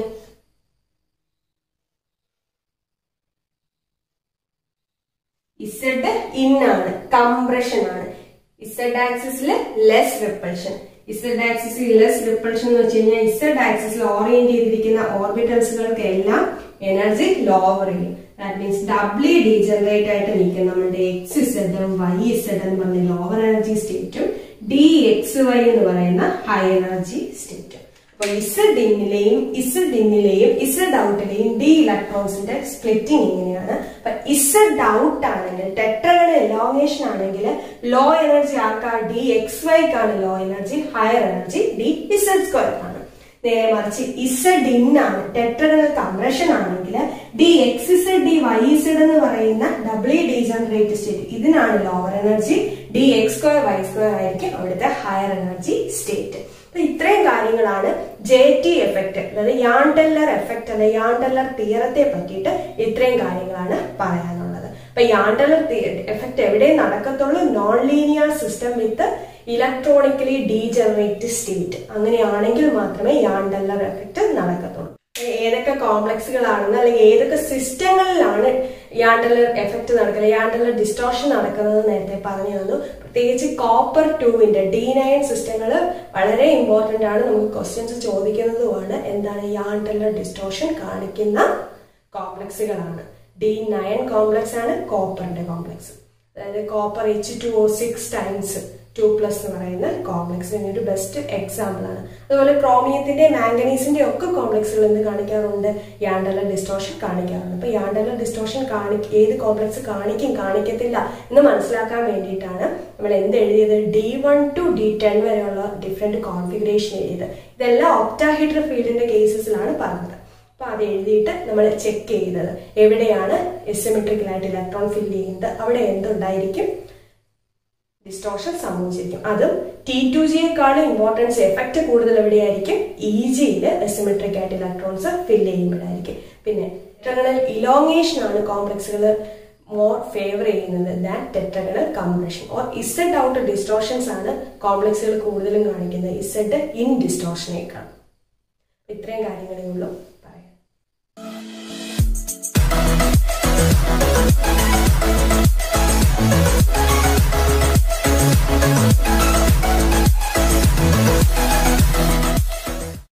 ഇസഡ് ഇൻ ആണ് കംപ്രഷൻ ആണ് ഇസഡ് ആക്സിസിൽ ലെസ് റിപ്പൾഷൻ ഇസഡ് ആക്സിസിൽ ലെസ് റിപ്പൾഷൻ എന്ന് വെച്ച് കഴിഞ്ഞാൽ ഇസഡ് ആക്സിസിൽ ഓറിയന്റ് ചെയ്തിരിക്കുന്ന ഓർബിറ്റൽസുകൾക്ക് എല്ലാം എനർജി ലോവർ ചെയ്യും ദാറ്റ് മീൻസ് ഡബ്ല്യു ഡീജനറേറ്റ് ആയിട്ട് നിൽക്കും നമ്മുടെ എക്സ് ഇസഡും വൈ ഇസഡ് എന്ന് പറഞ്ഞ ലോവർ എനർജി സ്റ്റേറ്റും ഡി എക്സ് വൈ എന്ന് പറയുന്ന ഹൈ എനർജി സ്റ്റേറ്റും അപ്പൊ ഇസഡ് ഇന്നിലെയും ഇസഡ് ഇന്നിലെയും ഇസഡ് ഔട്ടിലെയും ഡി ഇലക്ട്രോൺസിന്റെ സ്പ്ലിറ്റിംഗ് എങ്ങനെയാണ് അപ്പൊ ഇസഡ് ഔട്ട് ആണെങ്കിൽ ടെട്രയുടെ എലോങ്ങേഷൻ ആണെങ്കിൽ ലോ എനർജി ആർക്കാ ഡി എക്സ് വൈക്കാണ് low energy higher energy D Z square ആണ് നേരെ മറിച്ച് ഇസഡ് ഇൻ ആണ് ടെട്രഗണൽ കംപ്രഷൻ ആണെങ്കിൽ D X Z D Y Z എന്ന് പറയുന്ന ഡബ്ല്യു ഡീജനറേറ്റ് സ്റ്റേറ്റ് ഇതിനാണ് lower energy D X square Y square ആയിരിക്കും അവിടുത്തെ ഹയർ എനർജി സ്റ്റേറ്റ് അപ്പൊ ഇത്രയും കാര്യങ്ങളാണ് ജെ ടി എഫക്ട് അതായത് യാണ്ടെല്ലർ എഫക്ട് അല്ലെ യാണ്ടെല്ലർ തിയറത്തെ പറ്റിയിട്ട് ഇത്രയും കാര്യങ്ങളാണ് പറയാനുള്ളത് അപ്പൊ യാണ്ടെല്ലർ എഫക്ട് എവിടെ നടക്കത്തുള്ളൂ non linear system with electronically degenerate state അങ്ങനെയാണെങ്കിൽ മാത്രമേ യാണ്ടെല്ലർ എഫക്ട് നടക്കത്തുള്ളൂ ഏതൊക്കെ കോംപ്ലക്സുകളാണെന്ന് അല്ലെങ്കിൽ ഏതൊക്കെ സിസ്റ്റങ്ങളിലാണ് യാണ്ടലർ എഫക്ട് നടക്കുന്നത് യാണ്ടലർ ഡിസ്റ്റോർഷൻ നടക്കുന്നത് നേരത്തെ പറഞ്ഞു തന്നു പ്രത്യേകിച്ച് കോപ്പർ ടൂവിന്റെ ഡി നയൻ സിസ്റ്റങ്ങൾ വളരെ ഇമ്പോർട്ടന്റ് ആണ് നമുക്ക് ക്വസ്റ്റ്യൻസ് ചോദിക്കുന്നതുമാണ് എന്താണ് യാണ്ടലർ ഡിസ്റ്റോർഷൻ കാണിക്കുന്ന കോംപ്ലക്സുകളാണ് ഡി നയൻ കോംപ്ലക്സ് ആണ് കോപ്പറിന്റെ കോംപ്ലക്സ് അതായത് copper H two O six times two plus എന്ന് പറയുന്ന കോംപ്ലക്സിന്റെ ഒരു ബെസ്റ്റ് എക്സാമ്പിൾ ആണ് അതുപോലെ ക്രോമിയത്തിന്റെ മാംഗനീസിന്റെ ഒക്കെ കോംപ്ലക്സുകൾ എന്ത് കാണിക്കാറുണ്ട് യാണ്ടലർ ഡിസ്റ്റോർഷൻ കാണിക്കാറുണ്ട് അപ്പൊ യാണ്ടലർ ഡിസ്റ്റോർഷൻ കാണി ഏത് കോംപ്ലക്സ് കാണിക്കും കാണിക്കത്തില്ല എന്ന് മനസ്സിലാക്കാൻ വേണ്ടിയിട്ടാണ് നമ്മൾ എന്ത് എഴുതിയത് D one two D ten വരെയുള്ള ഡിഫറെന്റ് കോൺഫിഗറേഷൻ എഴുതിയത് ഇതെല്ലാം ഒക്ടാഹീഡ്ര ഫീൽഡിന്റെ കേസസിലാണ് പറഞ്ഞത് അപ്പൊ അത് എഴുതിയിട്ട് നമ്മൾ ചെക്ക് ചെയ്തത് എവിടെയാണ് എസിമെട്രിക്കലായിട്ട് ഇലക്ട്രോൺ ഫില്ല് ചെയ്യുന്നത് അവിടെ എന്തുണ്ടായിരിക്കും ഡിസ്റ്റോർഷൻ സംഭവിച്ചിരിക്കും അതും ടി ടു ജിയെക്കാളും ഇമ്പോർട്ടൻസ് എഫക്റ്റ് കൂടുതൽ എവിടെയായിരിക്കും ഇ ജിയിൽ എസിമെട്രിക് ആയിട്ട് ഇലക്ട്രോൺസ് ഫില്ല് ചെയ്യുമ്പോഴായിരിക്കും പിന്നെ ടെട്രഗണൽ ഇലോങ്ങേഷൻ ആണ് കോംപ്ലക്സുകൾ മോർ ഫേവർ ചെയ്യുന്നത് than tetragonal compression or Z out distortions ആണ് കോംപ്ലക്സുകൾ കൂടുതലും കാണിക്കുന്നത് ഇസെഡ് ഇൻ ഡിസ്റ്റോർഷനേക്കാൾ ഇത്രയും കാര്യങ്ങളേ ഉള്ളൂ